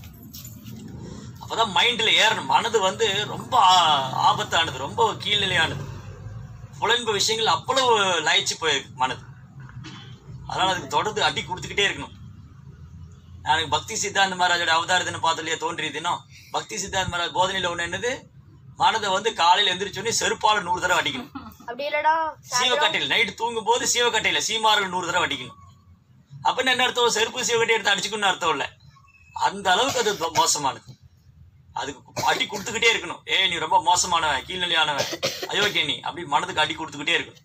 அப்பதான் மைண்ட்ல ஏறணும் மனது வந்து ரொம்ப ஆ- ஆபத்தானது ரொம்ப கீழ்நிலையானது புலன்பு விஷயங்கள் அவ்வளவு லயிச்சு போயிருக்கு மனது அதனால அதுக்கு தொடர்ந்து அடி கொடுத்துக்கிட்டே இருக்கணும் நான் பக்தி சித்தாந்த மகாராஜோட அவதார தினம் பார்த்த இல்லையா தோன்றிய தினம் பக்தி சித்தாந்த மகாராஜ் போதனையில ஒண்ணு என்னது மனதை வந்து காலையில எந்திரிச்சோடனே செருப்பால நூறு தடவை அடிக்கணும் அப்படி இல்லடா சீவக்கட்டையில் நைட்டு தூங்கும் போது சீவக்கட்டையில சீமார்கள் நூறு தடவை அடிக்கணும் அப்படின்னு என்ன அர்த்தம் செருப்பு சீவக்கட்டை எடுத்து அடிச்சுக்கணும்னு அர்த்தம் இல்ல அந்த அளவுக்கு அது மோ- மோசமானது அதுக்கு அடி கொடுத்துக்கிட்டே இருக்கணும் ஏய் நீ ரொம்ப மோசமானவன் கீழ்நிலையானவன் அயோக்கிய நீ அப்படி மனதுக்கு அடி கொடுத்துக்கிட்டே இருக்கணும்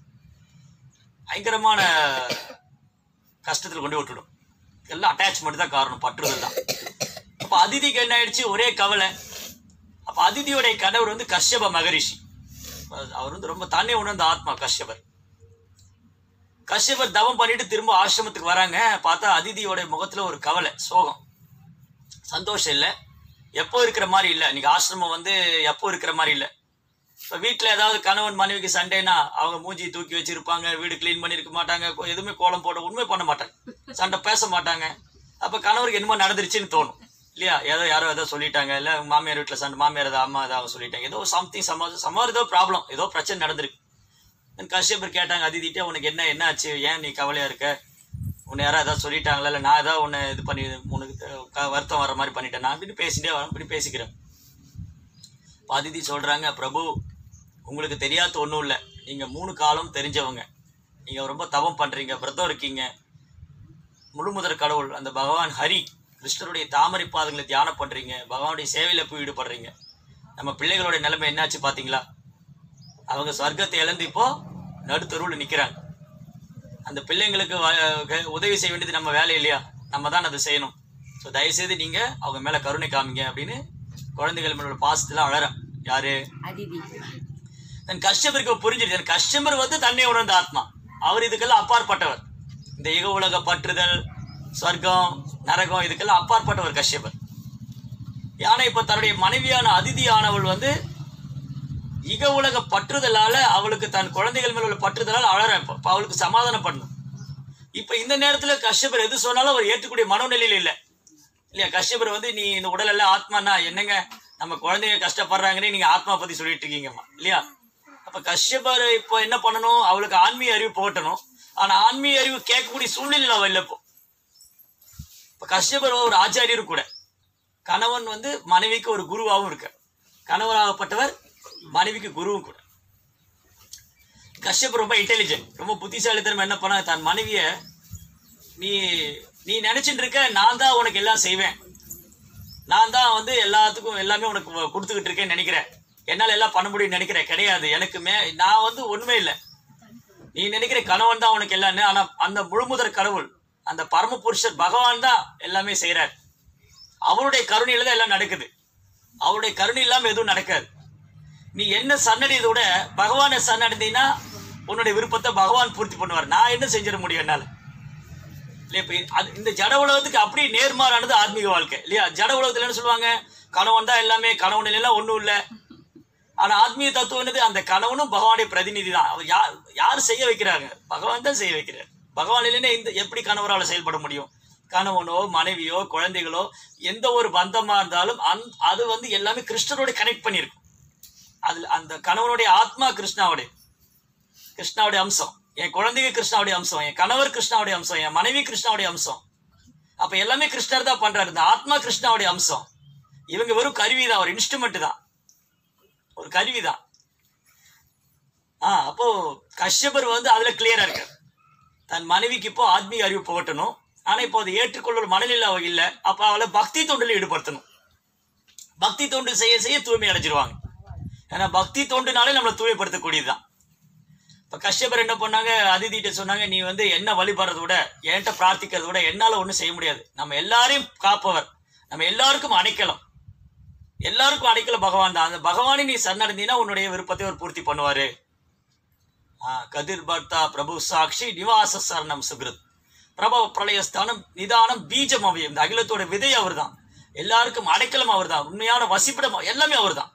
பயங்கரமான கஷ்டத்துல கொண்டு விட்டுடும் எல்லாம் அட்டாச்மெண்ட் தான் காரணம் பற்றுதல் தான் அப்ப அதிதிக்கு என்ன ஆயிடுச்சு ஒரே கவலை அப்ப அதிதியோடைய கணவர் வந்து கஷ்யப மகரிஷி அவர் வந்து ரொம்ப தன்னை உணர்ந்த ஆத்மா கஷ்யபர் கஷ்யபர் தவம் பண்ணிட்டு திரும்ப ஆசிரமத்துக்கு வராங்க பார்த்தா அதிதியோட முகத்துல ஒரு கவலை சோகம் சந்தோஷம் இல்லை எப்போ இருக்கிற மாதிரி இல்லை இன்னைக்கு ஆசிரமம் வந்து எப்போ இருக்கிற மாதிரி இல்லை இப்போ வீட்டில் ஏதாவது கணவன் மனைவிக்கு சண்டைனா அவங்க மூஞ்சி தூக்கி வச்சிருப்பாங்க வீடு க்ளீன் பண்ணியிருக்க மாட்டாங்க கோ- எதுவுமே கோலம் போட உண்மை பண்ண மாட்டாங்க சண்டை பேச மாட்டாங்க அப்போ கணவருக்கு என்னமோ நடந்துருச்சுன்னு தோணும் இல்லையா ஏதோ யாரோ ஏதோ சொல்லிட்டாங்க இல்லை மாமியார் வீட்டில் சண்டை மாமியார் ஏதோ அம்மா ஏதோ சொல்லிட்டாங்க ஏதோ சம்திங் சமா சமா ஏதோ ப்ராப்ளம் ஏதோ பிரச்சனை நடந்திருக்கு என் கஷ்யப்பர் கேட்டாங்க அதிதிட்டே உனக்கு என்ன என்ன ஆச்சு ஏன் நீ கவலையா இருக்க உன்னை யாராவது ஏதாவது சொல்லிட்டாங்களா இல்லை நான் ஏதாவது உன்னை இது பண்ணி உனக்கு த- க- வருத்தம் வர மாதிரி பண்ணிட்டேன் நான் அப்படின்னு பேசிட்டே வரேன் இப்படி பேசிக்கிறேன் அப்ப அதிதி சொல்றாங்க பிரபு உங்களுக்கு தெரியாத ஒன்றும் இல்லை நீங்க மூணு காலம் தெரிஞ்சவங்க நீங்க ரொம்ப தவம் பண்றீங்க விரதம் இருக்கீங்க முழுமுதற் கடவுள் அந்த பகவான் ஹரி கிருஷ்ணருடைய தாமரை பாதங்களை தியானம் பண்றீங்க பகவானுடைய சேவையில போய் ஈடுபடுறீங்க நம்ம பிள்ளைகளோட நிலைமை என்னாச்சு பாத்தீங்களா அவங்க சொர்க்கத்தை இழந்து இப்போ நடுத்தருவில் நிக்கிறாங்க அந்த பிள்ளைங்களுக்கு வ- உதவி செய்ய வேண்டியது நம்ம வேலை இல்லையா நம்ம தான் அதை செய்யணும் ஸோ தயவுசெய்து நீங்க அவங்க மேல கருணை காமிங்க அப்படின்னு குழந்தைகள் மேலோட பாசத்துல அழற யாரு அதிதி என் கஷ்டபருக்கு புரிஞ்சிருச்சு என் கஷ்டபர் வந்து தன்னை உணர்ந்த ஆத்மா அவர் இதுக்கெல்லாம் அப்பாற்பட்டவர் இந்த இக உலக பற்றுதல் சொர்க்கம் நரகம் இதுக்கெல்லாம் அப்பாற்பட்டவர் கஷ்யபர் ஆனா இப்ப தன்னுடைய மனைவியான அதிதியானவள் வந்து இக உலக பற்றுதலால அவளுக்கு தன் குழந்தைகள் மேல உள்ள பற்றுதலால் அழற இப்ப இப்ப அவளுக்கு சமாதானம் பண்ணணும் இப்ப இந்த நேரத்துல கஷ்யபர் எது சொன்னாலும் அவர் ஏற்றுக்கூடிய மனோநிலையில இல்ல இல்லையா கஷ்யபர் வந்து நீ இந்த உடல் எல்லாம் ஆத்மானா என்னங்க நம்ம குழந்தைங்க கஷ்டப்படுறாங்கன்னு நீங்க ஆத்மா பத்தி சொல்லிட்டு இருக்கீங்கம்மா இல்லையா அப்ப கஷ்யபர் இப்போ என்ன பண்ணணும் அவளுக்கு ஆன்மீக அறிவு போட்டணும் ஆனா ஆன்மீக அறிவு கேட்கக்கூடிய சூழ்நிலை அவ இல்ல இப்போ இப்ப கஷ்யபர் ஒரு ஆச்சாரியரும் கூட கணவன் வந்து மனைவிக்கு ஒரு குருவாகவும் இருக்க கணவராகப்பட்டவர் மனைவிக்கு குருவும் கூட கஷ்யப் ரொம்ப இன்டெலிஜென்ட் ரொம்ப புத்திசாலித்தனம் என்ன பண்ண தன் மனைவிய நீ நீ நினைச்சிட்டு இருக்க நான் தான் உனக்கு எல்லாம் செய்வேன் நான் தான் வந்து எல்லாத்துக்கும் எல்லாமே உனக்கு கொடுத்துக்கிட்டு இருக்கேன்னு நினைக்கிறேன் என்னால எல்லாம் பண்ண முடியும்னு நினைக்கிறேன் கிடையாது எனக்கு மே நான் வந்து உண்மை இல்லை நீ நினைக்கிற கணவன் தான் உனக்கு எல்லாமே ஆனா அந்த முழுமுதற் கடவுள் அந்த பரம புருஷர் பகவான் தான் எல்லாமே செய்றார் அவருடைய கருணையில தான் எல்லாம் நடக்குது அவருடைய கருணை இல்லாம எதுவும் நடக்காது நீ என்ன சன்னடியதை விட பகவானை சன்னடைந்தீங்கன்னா உன்னுடைய விருப்பத்தை பகவான் பூர்த்தி பண்ணுவார் நான் என்ன செஞ்சிட முடியும் என்னால இல்லையா இப்ப அது இந்த ஜட உலகத்துக்கு அப்படியே நேர்மாறானது ஆத்மீக வாழ்க்கை இல்லையா ஜட உலகத்துல என்ன சொல்லுவாங்க கணவன் தான் எல்லாமே கணவன் எல்லாம் ஒண்ணும் இல்ல ஆனா ஆத்மீக தத்துவம் என்னது அந்த கணவனும் பகவானுடைய பிரதிநிதி தான் அவர் யார் யார் செய்ய வைக்கிறாங்க பகவான் தான் செய்ய வைக்கிறார் பகவான் இல்லைன்னா இந்த எப்படி கணவரால செயல்பட முடியும் கணவனோ மனைவியோ குழந்தைகளோ எந்த ஒரு பந்தமா இருந்தாலும் அந் அது வந்து எல்லாமே கிருஷ்ணரோட கனெக்ட் பண்ணியிருக்கும் அதுல அந்த கணவனுடைய ஆத்மா கிருஷ்ணாவுடைய கிருஷ்ணாவுடைய அம்சம் என் குழந்தைங்க கிருஷ்ணாவுடைய அம்சம் என் கணவர் கிருஷ்ணாவுடைய அம்சம் என் மனைவி கிருஷ்ணாவுடைய அம்சம் அப்ப எல்லாமே கிருஷ்ணர் தான் பண்றாரு இந்த ஆத்மா கிருஷ்ணாவுடைய அம்சம் இவங்க வெறும் கருவி தான் ஒரு இன்ஸ்ட்ருமெண்ட் தான் ஒரு கருவி தான் ஆ அப்போ கஷ்யபர் வந்து அதுல கிளியரா இருக்காரு தன் மனைவிக்கு இப்போ ஆத்மீக அறிவு புகட்டணும் ஆனா இப்போ அதை ஏற்றுக்கொள்ள மனநிலை அவ இல்லை அப்ப அவளை பக்தி தொண்டில் ஈடுபடுத்தணும் பக்தி தொண்டு செய்ய செய்ய தூய்மை அடைஞ்சிருவாங்க ஏன்னா பக்தி தொண்டுனாலே நம்மளை தூய்மைப்படுத்தக்கூடியதுதான் இப்ப கஷ்யபர் என்ன பண்ணாங்க அதிதிட்ட சொன்னாங்க நீ வந்து என்ன வழிபடுறத விட என்கிட்ட பிரார்த்திக்கிறத விட என்னால ஒண்ணும் செய்ய முடியாது நம்ம எல்லாரையும் காப்பவர் நம்ம எல்லாருக்கும் அடைக்கலம் எல்லாருக்கும் அடைக்கலம் பகவான் தான் அந்த பகவானை நீ சரணடைந்தீங்கன்னா உன்னுடைய விருப்பத்தை அவர் பூர்த்தி பண்ணுவாரு ஆ, கதிர் பர்த்தா பிரபு சாட்சி நிவாச சரணம் சுகிருத் பிரபவ பிரளயஸ்தானம் நிதானம் பீஜம் அவையும் இந்த அகிலத்தோட விதை அவர்தான் எல்லாருக்கும் அடைக்கலம் அவர்தான் உண்மையான வசிப்பிடம் எல்லாமே அவர்தான்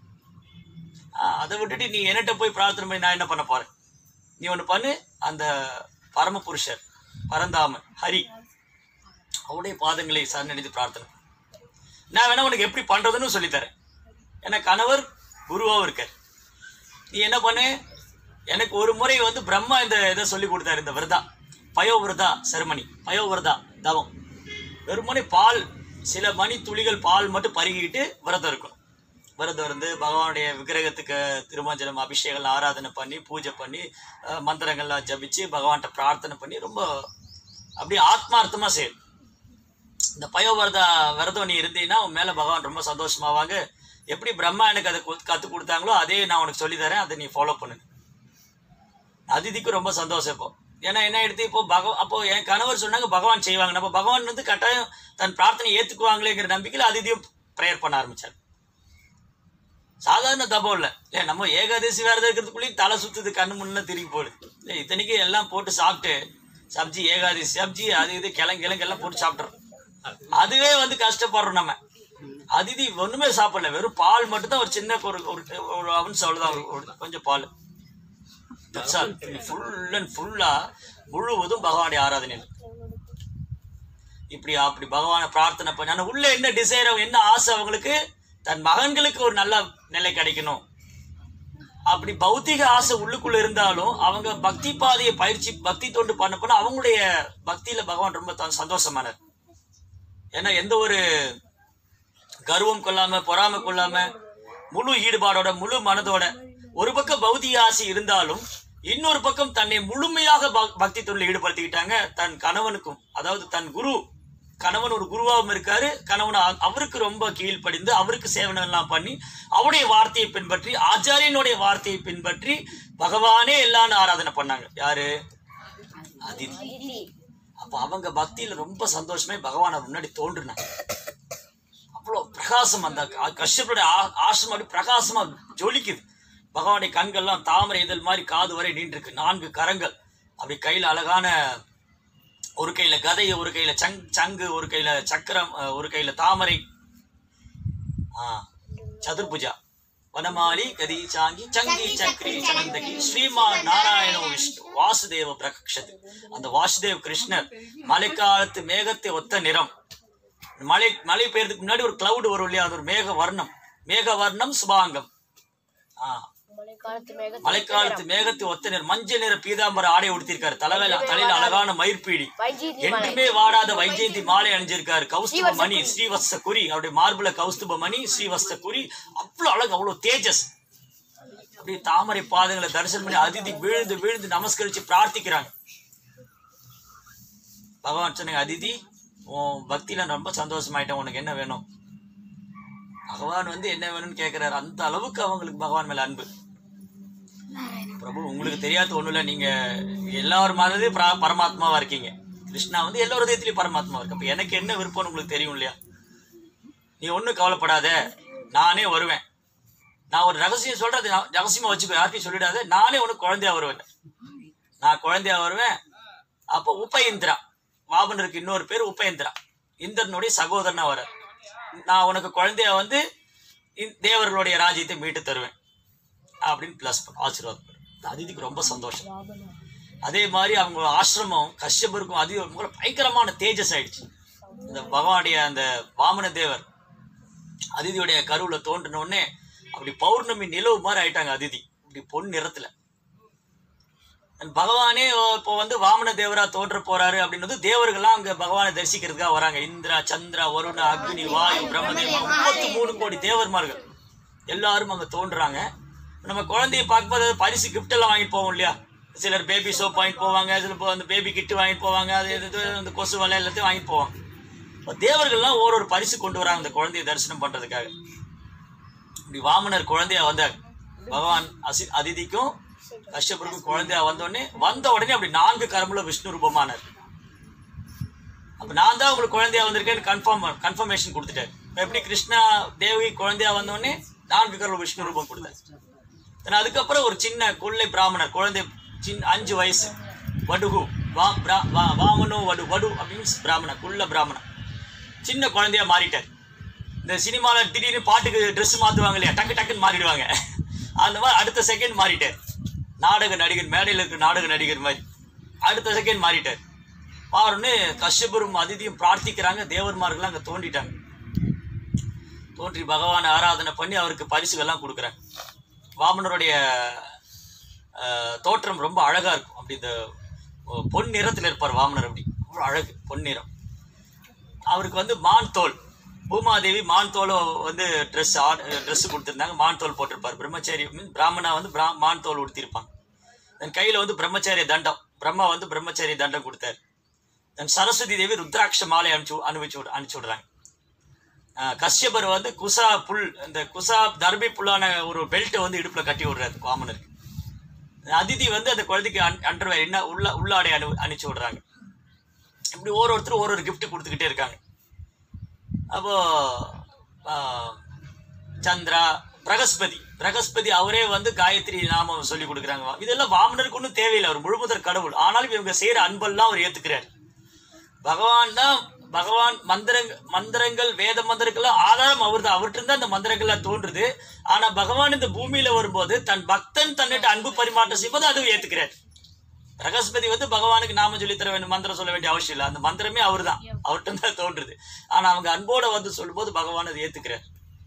ஆ, அதை விட்டுட்டு நீ என்கிட்ட போய் பிரார்த்தனை பண்ணி நான் என்ன பண்ண போறேன் நீ ஒண்ணு பண்ணு அந்த பரமபுருஷர் பரந்தாமன் ஹரி அவருடைய பாதங்களை சரணடைந்து பிரார்த்தனை பண்ணு. நான் வேணா உனக்கு எப்படி பண்றதுன்னு சொல்லித்தரேன் ஏன்னா கணவர் குருவாவும் இருக்கார் நீ என்ன பண்ணு எனக்கு ஒரு முறை வந்து பிரம்மா இந்த இதை சொல்லி கொடுத்தாரு இந்த விரதா பயோவிரதா செருமணி பயோவிரதா தவம் வெறுமனே பால் சில மணி துளிகள் பால் மட்டும் பருகிட்டு விரதம் இருக்கும் விரதம் இருந்து பகவானுடைய விக்கிரகத்துக்கு திருமஞ்சனம் அபிஷேகம் ஆராதனை பண்ணி பூஜை பண்ணி அஹ், மந்திரங்கள்லாம் ஜபிச்சு பகவான்கிட்ட பிரார்த்தனை பண்ணி ரொம்ப அப்படியே ஆத்மார்த்தமா செய்யும் இந்த பயோவிரத விரதம் நீ இருந்தீங்கன்னா உன் மேல பகவான் ரொம்ப சந்தோஷமாவாங்க எப்படி பிரம்மா எனக்கு அதை கு- கத்து கொடுத்தாங்களோ அதே நான் உனக்கு சொல்லி தரேன் அதை நீ ஃபாலோ பண்ணு அதிதிக்கு ரொம்ப சந்தோஷம் இப்போ ஏன்னா என்ன எடுத்து இப்போ பகவ அப்போ என் கணவர் சொன்னாங்க பகவான் செய்வாங்க நம்ம பகவான் வந்து கட்டாயம் தன் பிரார்த்தனை ஏத்துக்குவாங்களேங்கிற நம்பிக்கையில அதிதியும் ப்ரேயர் பண்ண ஆரம்பிச்சார் சாதாரண தபம் இல்ல இல்ல நம்ம ஏகாதசி விரதம் இருக்கிறதுக்குள்ளேயும் தலை சுத்துது கண்ணு முன்ன திரும்பி போகுது இல்ல இத்தனைக்கு எல்லாம் போட்டு சாப்பிட்டு சப்ஜி ஏகாதசி சப்ஜி அது இது கிழங்கு கிழங்கு எல்லாம் போட்டு சாப்பிட்றோம் அதுவே வந்து கஷ்டப்படுறோம் நம்ம அதிதி ஒண்ணுமே சாப்பிடல வெறும் பால் மட்டும் தான் ஒரு சின்ன ஒரு ஒரு ஒரு அவன்ஸ் அவ்வளவுதான் ஒரு- ஒரு கொஞ்சம் பால் ஃபுல் அண்ட் ஃபுல்லா முழுவதும் பகவானுடைய ஆராதனை இப்படி அப்படி பகவானை பிரார்த்தனை பண்ணி ஆனா உள்ள என்ன டிசைர் என்ன ஆசை அவங்களுக்கு தன் மகன்களுக்கு ஒரு நல்ல நிலை கிடைக்கணும் அப்படி பௌத்திக ஆசை உள்ளுக்குள்ள இருந்தாலும் அவங்க பக்தி பாதையை பயிற்சி பக்தி தொண்டு பண்ண பண்ண அவங்களுடைய பக்தியில பகவான் ரொம்ப த- சந்தோஷமானார் ஏன்னா எந்த ஒரு கர்வம் கொள்ளாம பொறாமை கொள்ளாம முழு ஈடுபாடோட முழு மனதோட ஒரு பக்கம் பௌதிக ஆசை இருந்தாலும் இன்னொரு பக்கம் தன்னை முழுமையாக பக்- பக்தி தொழில் ஈடுபடுத்திக்கிட்டாங்க தன் கணவனுக்கும் அதாவது தன் குரு கணவன் ஒரு குருவாகவும் இருக்காரு கணவன் அ- அவருக்கு ரொம்ப கீழ்ப்படிந்து அவருக்கு சேவனம் எல்லாம் பண்ணி அவருடைய வார்த்தையை பின்பற்றி ஆச்சாரியனுடைய வார்த்தையை பின்பற்றி பகவானே எல்லாம் ஆராதனை பண்ணாங்க யாரு அதிதி அப்ப அவங்க பக்தியில ரொம்ப சந்தோஷமே பகவான் அவர் முன்னாடி தோன்றுனாங்க அவ்வளோ பிரகாசம் அந்த க- கஷ்யப்பருடைய ஆ- ஆசிரமம் அப்படி பிரகாசமா ஜொலிக்குது பகவானுடைய கண்கள்லாம் தாமரை இதழ் மாதிரி காது வரை நீண்டிருக்கு நான்கு கரங்கள் அப்படி கையில அழகான ஒரு கையில கதை ஒரு கையில சங் சங்கு ஒரு கையில சக்கரம் அஹ், ஒரு கையில தாமரை ஆ சதுர்புஜா வனமாலி கதி சாங்கி சங்கி சக்ரி சனந்தகி ஸ்ரீமான் நாராயணோ விஷ்ணு வாசுதேவ பிரகக்ஷது அந்த வாசுதேவ் கிருஷ்ணர் மழைக்காலத்து மேகத்தை ஒத்த நிறம் மழை மழை பெய்யறதுக்கு முன்னாடி ஒரு கிளவுட் வரும் இல்லையா அது ஒரு மேக வர்ணம் மேக வர்ணம் சுபாங்கம் ஆ மழைக்காலத்து மேக மழைக்காலத்து மேகத்தை ஒத்த நிறம் மஞ்சள் நிற பீதாம்பர ஆடை உடுத்திருக்காரு தலையில தலையில அழகான மயிர்பீடி வைஜீதி என்றுமே வாடாத வைஜெயந்தி மாலை அணிஞ்சிருக்காரு கௌஸ்துப மணி ஸ்ரீவஸ்த குறி அவருடைய மார்புல கௌஸ்துப மணி ஸ்ரீவஸ்த குறி அவ்வளவு அழகு அவ்வளவு தேஜஸ் அப்படியே தாமரை பாதங்களை தரிசனம் பண்ணி அதிதி விழுந்து விழுந்து நமஸ்கரிச்சு பிரார்த்திக்கிறாங்க பகவான் சொன்னாங்க அதிதி உன் பக்தியில நான் ரொம்ப சந்தோஷமாயிட்டேன் உனக்கு என்ன வேணும் பகவான் வந்து என்ன வேணும்னு கேட்கிறாரு அந்த அளவுக்கு அவங்களுக்கு பகவான் மேல அன்பு பிரபு உங்களுக்கு தெரியாத ஒண்ணும் இல்ல நீங்க எல்லார் மாதிரியும் பர- பரமாத்மாவா இருக்கீங்க கிருஷ்ணா வந்து எல்லா ஹதயத்திலயும் பரமாத்மா இருக்கு அப்ப எனக்கு என்ன விருப்பம்னு உங்களுக்கு தெரியும் இல்லையா நீ ஒண்ணும் கவலைப்படாத நானே வருவேன் நான் ஒரு ரகசியம் சொல்றது நான் ரகசியமா வச்சுக்கோ யார்ட்டையும் சொல்லிடாத நானே உனக்கு குழந்தையா வருவேன் நான் குழந்தையா வருவேன் அப்போ உபயந்திரா வாமனருக்கு இன்னொரு பேர் உபயந்திரா இந்திரனுடைய சகோதரனா வர நான் உனக்கு குழந்தையா வந்து இந்த தேவர்களுடைய ராஜ்யத்தை மீட்டு தருவேன் அப்படின்னு பிளஸ் ஆசீர்வாதம் பண்ணு. அதிதிக்கு ரொம்ப சந்தோஷம் அதே மாதிரி அவங்க ஆசிரமம் கஷ்யபருக்கும் அதிக ரொம்ப பயங்கரமான தேஜஸ் ஆயிடுச்சு இந்த பகவானுடைய அந்த வாமன தேவர் அதிதியுடைய கருவுல தோன்றின உடனே அப்படி பௌர்ணமி நிலவு மாதிரி ஆயிட்டாங்க அதிதி இப்படி பொன் நிறத்துல And பகவானே இப்போ வந்து வாமன தேவரா தோன்ற போறாரு அப்படின்றது தேவர்கள்லாம் அங்க பகவானை தரிசிக்கிறதுக்காக வராங்க இந்திரா சந்திரா வருண அக்னி வாயு பிரம்மதேவா முப்பத்தி மூணு கோடி தேவர்மார்கள் எல்லாரும் அங்க தோன்றுறாங்க நம்ம குழந்தைய பார்க்கும்போது அது பரிசு gift எல்லாம் வாங்கிட்டு போவோம் இல்லையா சிலர் பேபி சோப் வாங்கிட்டு போவாங்க சில பேர் அந்த பேபி கிட்டு வாங்கிட்டு போவாங்க அது இது இது, அந்த கொசு வலை எல்லாத்தையும் வாங்கிட்டு போவாங்க இப்போ தேவர்கள்லாம் ஒரு ஒரு பரிசு கொண்டு வராங்க அந்த குழந்தைய தரிசனம் பண்றதுக்காக இப்படி வாமனர் குழந்தையா வந்தார் பகவான் அசி அதிதிக்கும் கஷ்யபருக்கும் குழந்தையா வந்தோடனே வந்த உடனே அப்படி நான்கு கரமுல விஷ்ணு ரூபமானார் அப்ப நான் தான் உங்களுக்கு குழந்தையா வந்திருக்கேன்னு கன்ஃபார்ம் கன்ஃபர்மேஷன் கொடுத்துட்டாரு இப்ப எப்படி கிருஷ்ணா தேவி குழந்தையா வந்தோடனே நான்கு கரமுல விஷ்ணு ரூபம் கொடுத்தார் Then அதுக்கப்புறம் ஒரு சின்ன கொள்ளை பிராமணர் குழந்தை சின்ன அஞ்சு வயசு வடுகு வா பிரா- வா- வாமனோ வடு வடு அப்படின்னு பிராமணர் குள்ள பிராமணன் சின்ன குழந்தையா மாறிட்டார் இந்த சினிமால திடீர்னு பாட்டுக்கு Dress மாத்துவாங்க இல்லையா டக்கு டக்குன்னு மாறிடுவாங்க அந்த மாதிரி அடுத்த செகண்ட் மாறிட்டார் நாடக நடிகர் மேடையில் இருக்கிற நாடக நடிகர் மாதிரி அடுத்த செகண்ட் மாறிட்டார் மாறுன்னு கஷ்யபரும் அதிதியும் பிரார்த்திக்கிறாங்க தேவர்மார்கள்லாம் அங்கே தோண்டிட்டாங்க தோன்றி பகவானை ஆராதனை பண்ணி அவருக்கு பரிசுகள்லாம் கொடுக்குறாங்க வாமனருடைய அஹ், தோற்றம் ரொம்ப அழகா இருக்கும் அப்படி இந்த அஹ், பொன் நிறத்தில் இருப்பார் வாமனர் அப்படி அவ்வளோ அழகு பொன் நிறம் அவருக்கு வந்து மான் தோல் பூமாதேவி மான் தோலை வந்து ட்ரெஸ் ட்ரெஸ் கொடுத்துருந்தாங்க மான் தோல் போட்டிருப்பார் பிரம்மச்சாரி மீன் பிராமணா வந்து பிரா மான் தோல் உடுத்திருப்பாங்க தன் கையில் வந்து பிரம்மச்சாரிய தண்டம் பிரம்மா வந்து பிரம்மச்சாரிய தண்டம் கொடுத்தாரு தன் சரஸ்வதி தேவி ருத்ராட்ச மாலை அனுப்பிச்சு அனுப்பிச்சு விடு- அனுப்பிச்சு விடுறாங்க ஆஹ் கஷ்யபர் வந்து குசா புல் இந்த குசா தர்பி புல்லான ஒரு பெல்ட்டை வந்து இடுப்புல கட்டி விடுறாரு வாமனருக்கு அதிதி வந்து அந்த குழந்தைக்கு அண்டர்வேர் என்ன உள்ள உள்ளாடை அனு அனுப்பிச்சு விடுறாங்க இப்படி ஒரு ஒருத்தர் ஒரு ஒரு gift கொடுத்துக்கிட்டே இருக்காங்க அப்போ ஆஹ், சந்திரா பிரகஸ்பதி பிரகஸ்பதி அவரே வந்து காயத்ரி நாமம் சொல்லி கொடுக்குறாங்க இதெல்லாம் வாமனருக்கு ஒன்றும் தேவையில்லை அவர் முழுமுதற் கடவுள் ஆனாலும் இவங்க செய்யற அன்பெல்லாம் அவர் ஏத்துக்கிறார் பகவான் தான் பகவான் மந்திரங் மந்திரங்கள் வேத மந்திரங்கள்லாம் ஆதாரம் அவர் தான் அவர்கிட்ட தான் அந்த மந்திரங்கள்லாம் தோன்றுது ஆனா பகவான் இந்த பூமியில வரும்போது தன் பக்தன் தன்னிட்ட அன்பு பரிமாற்றம் செய்வது அதுவும் ஏத்துக்கிறார் பிரகஸ்பதி வந்து பகவானுக்கு நாம சொல்லி தர வேண்டும் மந்திரம் சொல்ல வேண்டிய அவசியம் இல்லை அந்த மந்திரமே அவர் தான் அவர்கிட்ட தான் தோன்றுது ஆனா அவங்க அன்போட வந்து சொல்லும்போது பகவான் அதை ஏத்துக்கிறார்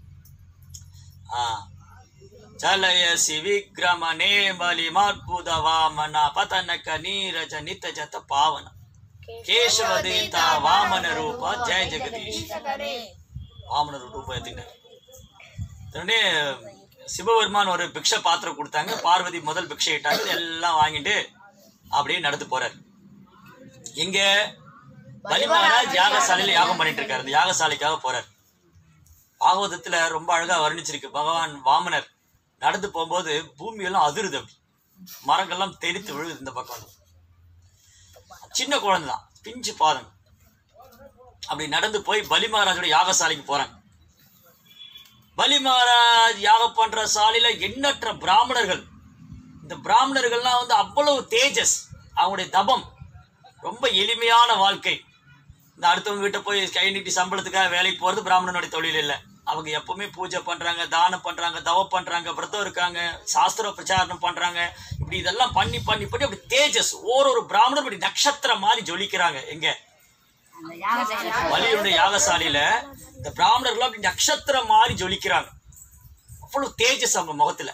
ஆ ಚಲಯಸಿ ವಿಗ್ರಮಣೇ ಬಲಿ ಮಾರ್ಬುದ ವಾಮನ ಪತನಕ ನೀರಜ ನಿತ ಜತ ಪಾವನ ಕೇಶವದೇತ ವಾಮನ ರೂಪ ಜಯ ಜಗದೀಶ್ வாமன ரூபம் ஏத்தினார் உடனே சிவபெருமான் ஒரு பிக்ஷை பாத்திரம் கொடுத்தாங்க பார்வதி முதல் பிக்ஷை இட்டாங்க இது எல்லாம் வாங்கிட்டு அப்படியே நடந்து போறாரு எங்க பலி மகாராஜ் யாகசாலையில யாகம் பண்ணிட்டு இருக்காரு அந்த யாகசாலைக்காக போறாரு பாகவதத்துல ரொம்ப அழகா வர்ணிச்சிருக்கு பகவான் வாமனர் நடந்து போகும்போது பூமி எல்லாம் அதிருது அப்படி மரங்கள்லாம் தெரித்து விழுகுது இந்த பக்கம் சின்ன குழந்தை தான் பிஞ்சு பாதம் அப்படி நடந்து போய் பலி மகாராஜோட யாகசாலைக்கு போறாங்க பலி மகாராஜ் யாகம் பண்ற சாலையில எண்ணற்ற பிராமணர்கள் இந்த பிராமணர்கள்லாம் வந்து அவ்வளவு தேஜஸ் அவங்களுடைய தபம் ரொம்ப எளிமையான வாழ்க்கை இந்த அடுத்தவங்க கிட்ட போய் கை நீட்டி சம்பளத்துக்காக வேலைக்கு போறது பிராமணனுடைய தொழில் இல்லை அவங்க எப்பவுமே பூஜை பண்றாங்க தானம் பண்றாங்க தவம் பண்றாங்க விரதம் இருக்காங்க சாஸ்திர பிரச்சாரணம் பண்றாங்க இப்படி இதெல்லாம் பண்ணி பண்ணி பண்ணி அப்படி தேஜஸ் ஓரொரு பிராமணர் இப்படி நட்சத்திரம் மாதிரி ஜொலிக்கிறாங்க எங்க அந்த யாகசாலை வலியுடைய யாகசாலையில இந்த பிராமணர்கள் அப்படி நட்சத்திரம் மாதிரி ஜொலிக்கிறாங்க அவ்வளவு தேஜஸ் அவங்க முகத்துல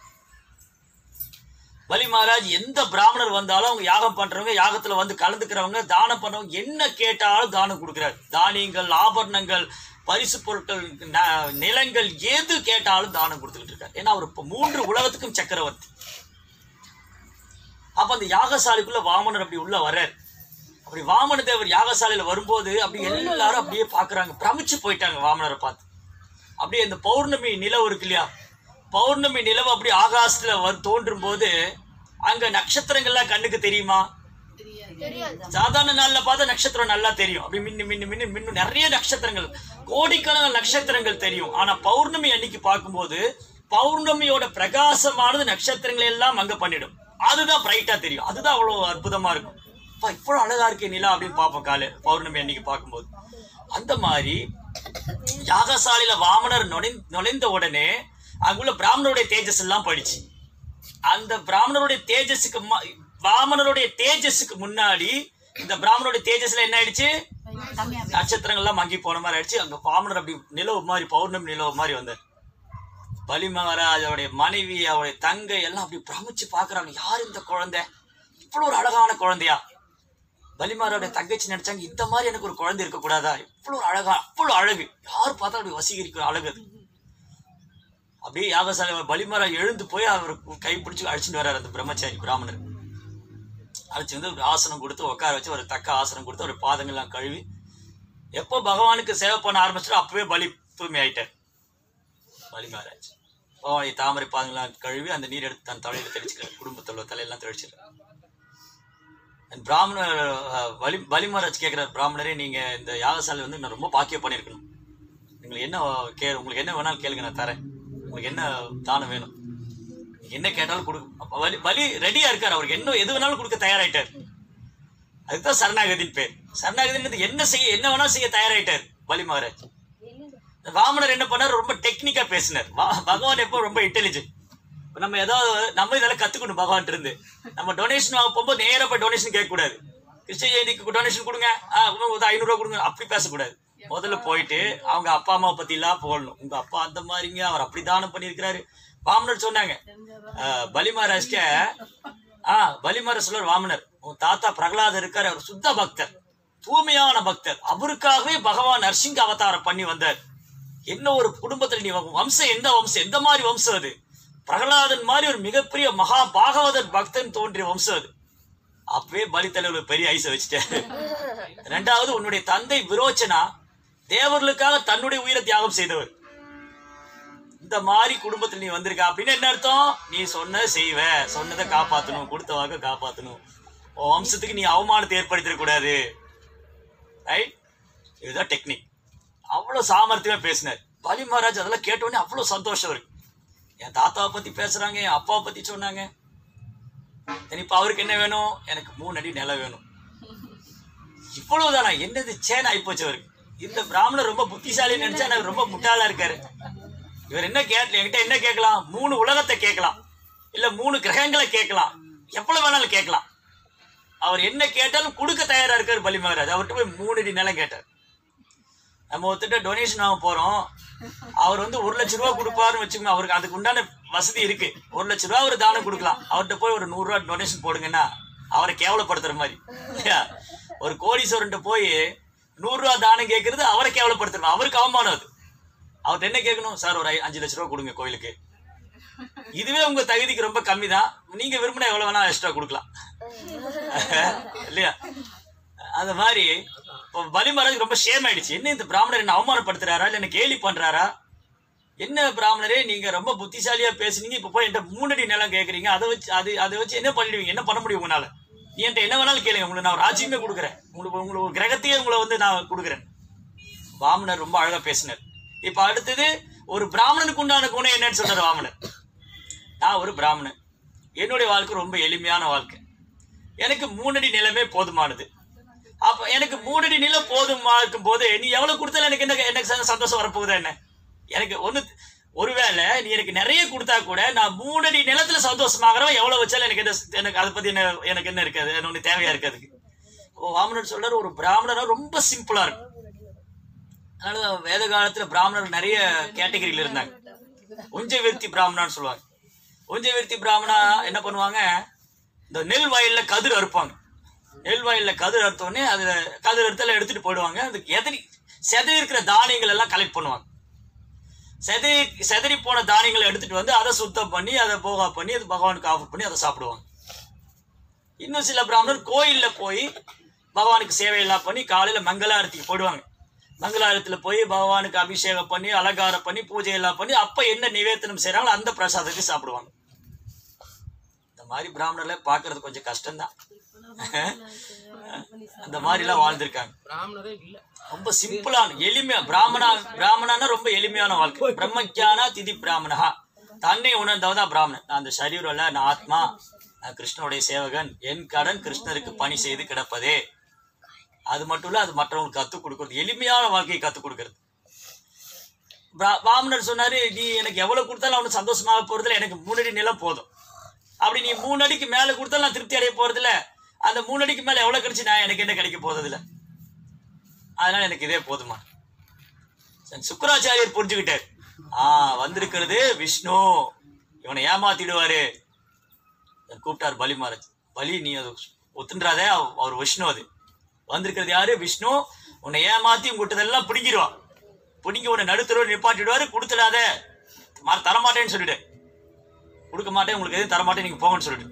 பலி மகாராஜ் எந்த பிராமணர் வந்தாலும் அவங்க யாகம் பண்றவங்க யாகத்துல வந்து கலந்துக்கிறவங்க தானம் பண்றவங்க என்ன கேட்டாலும் தானம் கொடுக்கிறார் தானியங்கள் ஆபரணங்கள் பரிசு பொருட்கள் ந- நிலங்கள் எது கேட்டாலும் தானம் கொடுத்துக்கிட்டு இருக்காரு ஏன்னா அவர் இப்ப மூன்று உலகத்துக்கும் சக்கரவர்த்தி அப்ப அந்த யாகசாலைக்குள்ள வாமனர் அப்படி உள்ள வர்றார் அப்படி வாமன தேவர் யாகசாலையில வரும்போது அப்படி எல்லாரும் அப்படியே பாக்குறாங்க பிரமிச்சு போயிட்டாங்க வாமனரை பார்த்து அப்படியே இந்த பௌர்ணமி நிலவு இருக்கு இல்லையா பௌர்ணமி நிலவு அப்படி ஆகாசத்துல வ- தோன்றும் போது அங்க நட்சத்திரங்கள்லாம் கண்ணுக்கு தெரியுமா சாதாரண நாள்ல பார்த்தா நட்சத்திரம் நல்லா தெரியும் அப்படி மின்னு மின்னு மின்னு மின்னு நிறைய நட்சத்திரங்கள் கோடிக்கணக்கான நட்சத்திரங்கள் தெரியும் ஆனா பௌர்ணமி அன்னைக்கு பார்க்கும்போது பௌர்ணமியோட பிரகாசமானது நட்சத்திரங்களை எல்லாம் அங்க பண்ணிடும் அதுதான் பிரைட்டா தெரியும் அதுதான் அவ்வளவு அற்புதமா இருக்கும் அப்பா, இவ்வளவு அழகா இருக்கே நிலா அப்படின்னு பார்ப்போம் காலை பௌர்ணமி அன்னைக்கு பார்க்கும்போது அந்த மாதிரி யாகசாலையில வாமனர் நுழைந் நுழைந்த உடனே அங்குள்ள பிராமணருடைய தேஜஸ் எல்லாம் படிச்சு அந்த பிராமணருடைய தேஜஸுக்கு ம- வாமனருடைய தேஜஸுக்கு முன்னாடி இந்த பிராமணருடைய தேஜஸ்ல என்ன ஆயிடுச்சு கம்மியா நட்சத்திரங்கள்லாம் மங்கி போன மாதிரி ஆயிடுச்சு அங்க வாமனர் அப்படி நிலவு மாதிரி பௌர்ணமி நிலவு மாதிரி வந்தார் பலி மகாராஜாவுடைய மனைவி அவருடைய தங்கை எல்லாம் அப்படி பிரமிச்சு பாக்குறாங்க யார் இந்த குழந்தை இவ்வளவு ஒரு அழகான குழந்தையா பலிமாரோட தங்கச்சி நினைச்சாங்க இந்த மாதிரி எனக்கு ஒரு குழந்தை இருக்க கூடாதா இவ்வளவு ஒரு அழகா அவ்வளவு அழகு யார் பார்த்தா அப்படி வசீகரிக்கிற அழகு அது அப்படியே யாகசாலை பலிமரா எழுந்து போய் அவர் கை பிடிச்சு அழைச்சிட்டு வர்றாரு அந்த பிரம்மச்சாரி பிராமணர் அழைச்சி வந்து ஒரு ஆசனம் கொடுத்து உட்கார வச்சு ஒரு தக்க ஆசனம் கொடுத்து ஒரு பாதங்கள்லாம் கழுவி எப்போ பகவானுக்கு சேவை பண்ண ஆரம்பிச்சிட்டோ அப்பவே பலி தூய்மை ஆயிட்டார் பலி மகாராஜ் பகவானை தாமரை பாதங்கள்லாம் கழுவி அந்த நீர் எடுத்து தன் தலையில தெளிச்சுக்கிறார் குடும்பத்தோட தலையெல்லாம் தெளிச்சிடுறார் And பிராமணர் அஹ், பலி பலி மகாராஜ் கேட்கிறார் பிராமணரே நீங்க இந்த யாகசாலை வந்து நான் ரொம்ப பாக்கியம் பண்ணியிருக்கணும் உங்களுக்கு என்ன கே உங்களுக்கு என்ன வேணாலும் கேளுங்க நான் தரேன் உங்களுக்கு என்ன தானம் வேணும் நீங்க என்ன கேட்டாலும் கொடு அப்ப வலி வலி ரெடியா இருக்காரு அவருக்கு என்ன எது வேணாலும் கொடுக்க தயாராயிட்டார் அதுதான் சரணாகதின் பேர் சரணாகதின்றது என்ன செய்ய என்ன வேணாலும் செய்ய தயாராயிட்டார் பலி மகாராஜ் இந்த வாமனர் என்ன பண்ணார் ரொம்ப டெக்னிக்கா பேசினார் வா- பகவான் எப்போ ரொம்ப இன்டெலிஜென்ட் நம்ம ஏதாவது நம்ம இதெல்லாம் கத்துக்கணும் பகவான் இருந்து நம்ம டொனேஷன் வாங்க போகும்போது நேரா போய் டொனேஷன் கேட்க கூடாது கிருஷ்ண ஜெயந்திக்கு டொனேஷன் கொடுங்க ஆ, இன்னும் ஒரு ஐநூறு ரூபா கொடுங்க அப்படி பேசக்கூடாது முதல்ல போயிட்டு அவங்க அப்பா அம்மாவை பத்தி எல்லாம் புகழணும் உங்க அப்பா அந்த மாதிரிங்க அவர் அப்படி தானம் பண்ணியிருக்கிறாரு வாமனர் சொன்னாங்க ஆ, பலி மகாராஜ்ட ஆ பலி மகாராஜ் சொல்றார் வாமனர் உன் தாத்தா பிரகலாதர் இருக்காரு அவர் சுத்த பக்தர் தூய்மையான பக்தர் அவருக்காகவே பகவான் நரசிங்க அவதாரம் பண்ணி வந்தார் என்ன ஒரு குடும்பத்துல நீ வம்சம் எந்த வம்சம் எந்த மாதிரி வம்சம் அது பிரகலாதன் மாதிரி ஒரு மிகப்பெரிய மகா பாகவதர் பக்தன் தோன்றிய வம்சம் அது அப்பவே பலி தலைவர் பெரிய ஐச வச்சுட்டாரு ரெண்டாவது உன்னுடைய தந்தை விரோச்சனா தேவர்களுக்காக தன்னுடைய உயிரை தியாகம் செய்தவர் இந்த மாதிரி குடும்பத்தில் நீ வந்திருக்க அப்படின்னு என்ன அர்த்தம் நீ சொன்ன செய்வ சொன்னதை காப்பாத்தணும் கொடுத்த வாக்க காப்பாத்தணும் உன் வம்சத்துக்கு நீ அவமானத்தை ஏற்படுத்திட கூடாது ரைட் இதுதான் டெக்னிக் அவ்வளவு சாமர்த்தியமா பேசினார் பலி மகாராஜ் அதெல்லாம் கேட்ட உடனே அவ்வளவு சந்தோஷம் இருக்கு என் தாத்தாவை பத்தி பேசுறாங்க என் அப்பாவை பத்தி சொன்னாங்க இப்ப அவருக்கு என்ன வேணும் எனக்கு மூணு அடி நிலம் வேணும் இவ்வளவுதானா என்னது சேன் ஆயிப்போச்சு அவருக்கு இந்த பிராமணர் ரொம்ப புத்திசாலி நினைச்சா எனக்கு ரொம்ப முட்டாளா இருக்காரு இவர் என்ன கேட்கல என்கிட்ட என்ன கேட்கலாம் மூணு உலகத்தை கேட்கலாம் இல்ல மூணு கிரகங்களை கேட்கலாம் எவ்வளவு வேணாலும் கேட்கலாம் அவர் என்ன கேட்டாலும் கொடுக்க தயாரா இருக்காரு பலி மகாராஜ் அவர்கிட்ட போய் மூணு அடி நிலம் கேட்டார் நம்ம ஒருத்தட்ட டொனேஷன் வாங்க போறோம் அவர் வந்து ஒரு லட்ச ரூபா கொடுப்பாருன்னு வச்சுக்கோங்க அவருக்கு அதுக்கு உண்டான வசதி இருக்கு ஒரு லட்ச ரூபா அவர் தானம் கொடுக்கலாம் அவர்கிட்ட போய் ஒரு நூறு ரூபா டொனேஷன் போடுங்கன்னா அவரை கேவலப்படுத்துற மாதிரி இல்லையா ஒரு கோடீஸ்வரன்ட்ட போய் நூறு ரூபா தானம் கேட்கறது அவரை கேவலப்படுத்துறோம் அவருக்கு அவமானம் அது அவர்கிட்ட என்ன கேட்கணும் சார் ஒரு ஐ- அஞ்சு லட்ச ரூபா கொடுங்க கோயிலுக்கு இதுவே உங்க தகுதிக்கு ரொம்ப கம்மி தான் நீங்க விரும்பினா எவ்வளவு வேணா எக்ஸ்ட்ரா கொடுக்கலாம் இல்லையா அந்த மாதிரி இப்போ பலி மகாராஜ் ரொம்ப ஷேம் ஆயிடுச்சு என்ன இந்த பிராமணர் என்ன அவமானப்படுத்துறாரா இல்ல என்ன கேலி பண்றாரா என்ன பிராமணரே நீங்க ரொம்ப புத்திசாலியா பேசுனீங்க இப்ப போய் என்கிட்ட மூணடி நிலம் கேக்குறீங்க அதை வச்சு அது அதை வச்சு என்ன பண்ணிடுவீங்க என்ன பண்ண முடியும் உங்களால நீ என்கிட்ட என்ன வேணாலும் கேளுங்க உங்களுக்கு நான் ஒரு ராஜ்யமே கொடுக்குறேன் உங்களுக்கு உங்களுக்கு ஒரு கிரகத்தையே உங்களை வந்து நான் கொடுக்குறேன் வாமனர் ரொம்ப அழகா பேசினார் இப்ப அடுத்தது ஒரு பிராமணனுக்கு உண்டான குணம் என்னன்னு சொல்றாரு வாமனர் நான் ஒரு பிராமணன் என்னுடைய வாழ்க்கை ரொம்ப எளிமையான வாழ்க்கை எனக்கு மூணடி நிலமே போதுமானது அப்ப எனக்கு மூணடி நிலம் போதுமா இருக்கும் போது நீ எவ்வளவு கொடுத்தாலும் எனக்கு என்ன எனக்கு சந்தோஷம் சந்தோஷம் வரப்போகுதா என்ன எனக்கு ஒண்ணு ஒருவேளை நீ எனக்கு நிறைய கொடுத்தா கூட நான் மூணடி நிலத்துல சந்தோஷமாகறவன் எவ்வளவு வச்சாலும் எனக்கு என்ன எனக்கு அதை பத்தி என்ன எனக்கு என்ன இருக்காது எனக்கு ஒண்ணு தேவையா இருக்காதுக்கு ஓ வாமனர் சொல்றாரு ஒரு பிராமணனா ரொம்ப சிம்பிளா இருக்கும் அதனால வேத காலத்துல பிராமணர் நிறைய கேட்டகரியில இருந்தாங்க உஞ்ச விருத்தி பிராமணான்னு சொல்லுவாங்க உஞ்ச விருத்தி பிராமணா என்ன பண்ணுவாங்க இந்த நெல் வயல்ல கதிர் அறுப்பாங்க நெல் வயல்ல கதிர் அறுத்த உடனே அதுல கதிர் அறுத்தல எடுத்துட்டு போயிடுவாங்க அதுக்கு எதிரி செதறி இருக்கிற தானியங்கள் எல்லாம் கலெக்ட் பண்ணுவாங்க செதறி செதறி போன தானியங்களை எடுத்துட்டு வந்து அதை சுத்தம் பண்ணி அதை போகா பண்ணி அது பகவானுக்கு ஆஃபர் பண்ணி அதை சாப்பிடுவாங்க இன்னும் சில பிராமணர் கோயில்ல போய் பகவானுக்கு சேவையெல்லாம் பண்ணி காலையில மங்களாரத்திக்கு போயிடுவாங்க மங்களாரத்துல போய் பகவானுக்கு அபிஷேகம் பண்ணி அலங்காரம் பண்ணி பூஜை எல்லாம் பண்ணி அப்ப என்ன நிவேதனம் செய்றாங்களோ அந்த பிரசாதத்தை சாப்பிடுவாங்க இந்த மாதிரி பிராமணர்ல பாக்குறது கொஞ்சம் கஷ்டம்தான் அந்த மாதிரி எல்லாம் வாழ்ந்திருக்காங்க பிராமணரே இல்ல ரொம்ப சிம்பிளான எளிமையா பிராமணா பிராமணானா ரொம்ப எளிமையான வாழ்க்கை பிரம்மஜானா திதி பிராமணா தன்னை உணர்ந்தவதான் பிராமணன் நான் அந்த சரீரம் இல்ல நான் ஆத்மா நான் கிருஷ்ணனுடைய சேவகன் என் கடன் கிருஷ்ணருக்கு பணி செய்து கிடப்பதே அது மட்டும் இல்ல அது மற்றவங்களுக்கு கத்துக் கொடுக்கறது எளிமையான வாழ்க்கையை கத்துக் கொடுக்கறது பிரா- பிராமணர் சொன்னாரு நீ எனக்கு எவ்வளவு கொடுத்தாலும் அவனுக்கு சந்தோஷமாக போறதுல எனக்கு மூணு அடி நிலம் போதும் அப்படி நீ மூணு அடிக்கு மேல கொடுத்தாலும் நான் திருப்தி அடைய போறதில்ல அந்த மூணு அடிக்கு மேல எவ்வளவு கிடைச்சு நான் எனக்கு என்ன கிடைக்க போறது இல்ல அதனால எனக்கு இதே போதுமா சரி, சுக்கராச்சாரியர் புரிஞ்சுக்கிட்டார் ஆ வந்திருக்கிறது விஷ்ணு இவனை ஏமாத்திடுவாரு கூப்பிட்டார் பலி மகாராஜ் பலி நீ அது ஒத்துன்றாதே அவ- அவர் விஷ்ணு அது வந்திருக்கிறது யாரு விஷ்ணு உன்னை ஏமாத்தி உங்ககிட்டதெல்லாம் பிடிங்கிடுவான் பிடிங்கி உன்னை நடுத்தருவ நிப்பாட்டிடுவாரு கொடுத்துடாத மற தரமாட்டேன்னு சொல்லிடு கொடுக்க மாட்டேன் உங்களுக்கு எதுவும் தரமாட்டேன் நீங்க போங்கன்னு சொல்லிடு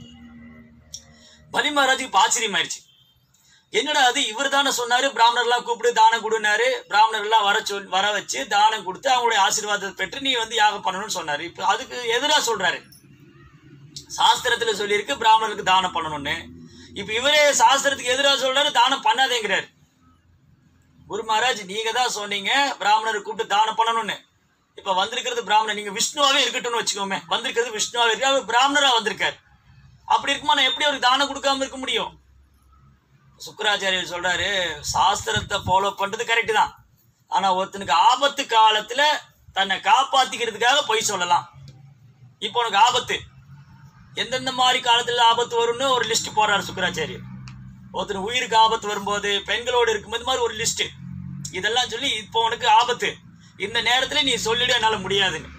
பலி மகாராஜுக்கு இப்ப ஆச்சரியம் ஆயிடுச்சு என்னடா அது இவர் தானே சொன்னாரு பிராமணர்லாம் கூப்பிடு தானம் கொடுனாரு பிராமணர்லாம் வர சொல் வர வச்சு தானம் கொடுத்து அவங்களுடைய ஆசீர்வாதத்தை பெற்று நீ வந்து யாகம் பண்ணணும்னு சொன்னாரு இப்ப அதுக்கு எதிரா சொல்றாரு சாஸ்திரத்துல சொல்லியிருக்கு பிராமணருக்கு தானம் பண்ணணும்னு இப்ப இவரே சாஸ்திரத்துக்கு எதிராக சொல்றாரு தானம் பண்ணாதேங்கிறாரு குரு மகாராஜ் நீங்க தான் சொன்னீங்க பிராமணரை கூப்பிட்டு தானம் பண்ணணும்னு இப்ப வந்திருக்கிறது பிராமணர் நீங்க விஷ்ணுவாவே இருக்கட்டும்னு வச்சுக்கோமே வந்திருக்கிறது விஷ்ணுவாவே இருக்கு அவர் பிராமணரா வந்திருக்காரு அப்படி இருக்குமா நான் எப்படி அவருக்கு தானம் கொடுக்காம இருக்க முடியும் சுக்கராச்சாரியர் சொல்றாரு சாஸ்திரத்தை ஃபாலோ பண்றது கரெக்ட் தான் ஆனா ஒருத்தனுக்கு ஆபத்து காலத்துல தன்னை காப்பாத்திக்கிறதுக்காக பொய் சொல்லலாம் இப்போ உனக்கு ஆபத்து எந்தெந்த மாதிரி காலத்துல ஆபத்து வரும்னு ஒரு லிஸ்ட் போடுறாரு சுக்கராச்சாரியர் ஒருத்தனுக்கு உயிருக்கு ஆபத்து வரும்போது பெண்களோடு இருக்கும்போது இந்த மாதிரி ஒரு லிஸ்ட் இதெல்லாம் சொல்லி இப்போ உனக்கு ஆபத்து இந்த நேரத்துல நீ சொல்லிட என்னால முடியாதுன்னு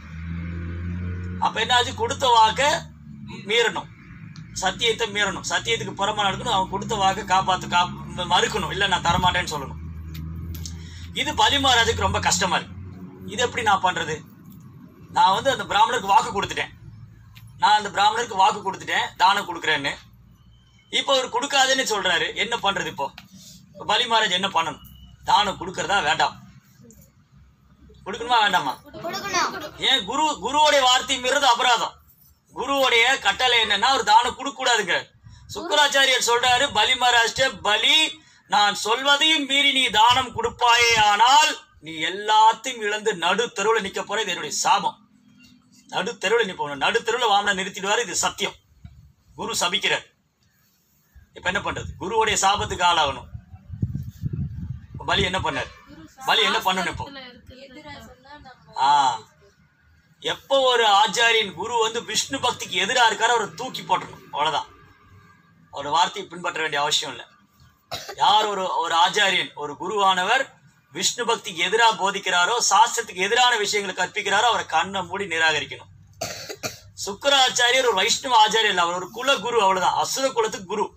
அப்ப என்னாச்சு கொடுத்த வாக்க மீறணும் சத்தியத்தை மீறணும் சத்தியத்துக்கு புறமா நடக்கணும் அவன் கொடுத்த வாக்க காப்பாத்து காப் மறுக்கணும் இல்ல நான் தரமாட்டேன்னு சொல்லணும் இது பலி மகாராஜுக்கு ரொம்ப கஷ்டமா இருக்கு இது எப்படி நான் பண்றது நான் வந்து அந்த பிராமணருக்கு வாக்கு கொடுத்துட்டேன் நான் அந்த பிராமணருக்கு வாக்கு கொடுத்துட்டேன் தானம் கொடுக்குறேன்னு இப்போ அவர் கொடுக்காதுன்னு சொல்றாரு என்ன பண்றது இப்போ இப்ப பலி மகாராஜ் என்ன பண்ணணும் தானம் கொடுக்கறதா வேண்டாம் கொடுக்கணுமா வேண்டாமா கொடுக்கணும் ஏன் குரு குருவோடைய வார்த்தை மீறது அபராதம் குருவோடைய கட்டளை என்னன்னா ஒரு தானம் கொடுக்க கூடாதுங்க சுக்கராச்சாரியர் சொல்றாரு பலி மகாராஷ்டிர பலி நான் சொல்வதையும் மீறி நீ தானம் கொடுப்பாயே ஆனால் நீ எல்லாத்தையும் இழந்து நடு தெருவில் நிக்க போற இது என்னுடைய சாபம் நடு தெருவில் நிப்போம் நடு தெருவில் வாமனை நிறுத்திடுவாரு இது சத்தியம் குரு சபிக்கிறார் இப்ப என்ன பண்றது குருவுடைய சாபத்துக்கு ஆளாகணும் இப்ப பலி என்ன பண்ணார் பலி என்ன பண்ணணும் இப்போ ஆ எப்போ ஒரு ஆச்சாரியன் குரு வந்து விஷ்ணு பக்திக்கு எதிரா இருக்காரோ அவரை தூக்கி போட்டணும் அவ்வளவுதான் அவரோட வார்த்தையை பின்பற்ற வேண்டிய அவசியம் இல்லை யார் ஒரு ஒரு ஆச்சாரியன் ஒரு குருவானவர் விஷ்ணு பக்திக்கு எதிராக போதிக்கிறாரோ சாஸ்திரத்துக்கு எதிரான விஷயங்களை கற்பிக்கிறாரோ அவரை கண்ணை மூடி நிராகரிக்கணும் சுக்கராச்சாரியர் ஒரு வைஷ்ணவ ஆச்சாரியர் இல்லை அவர் ஒரு குல குரு அவ்வளவுதான் அசுர குலத்துக்கு குரு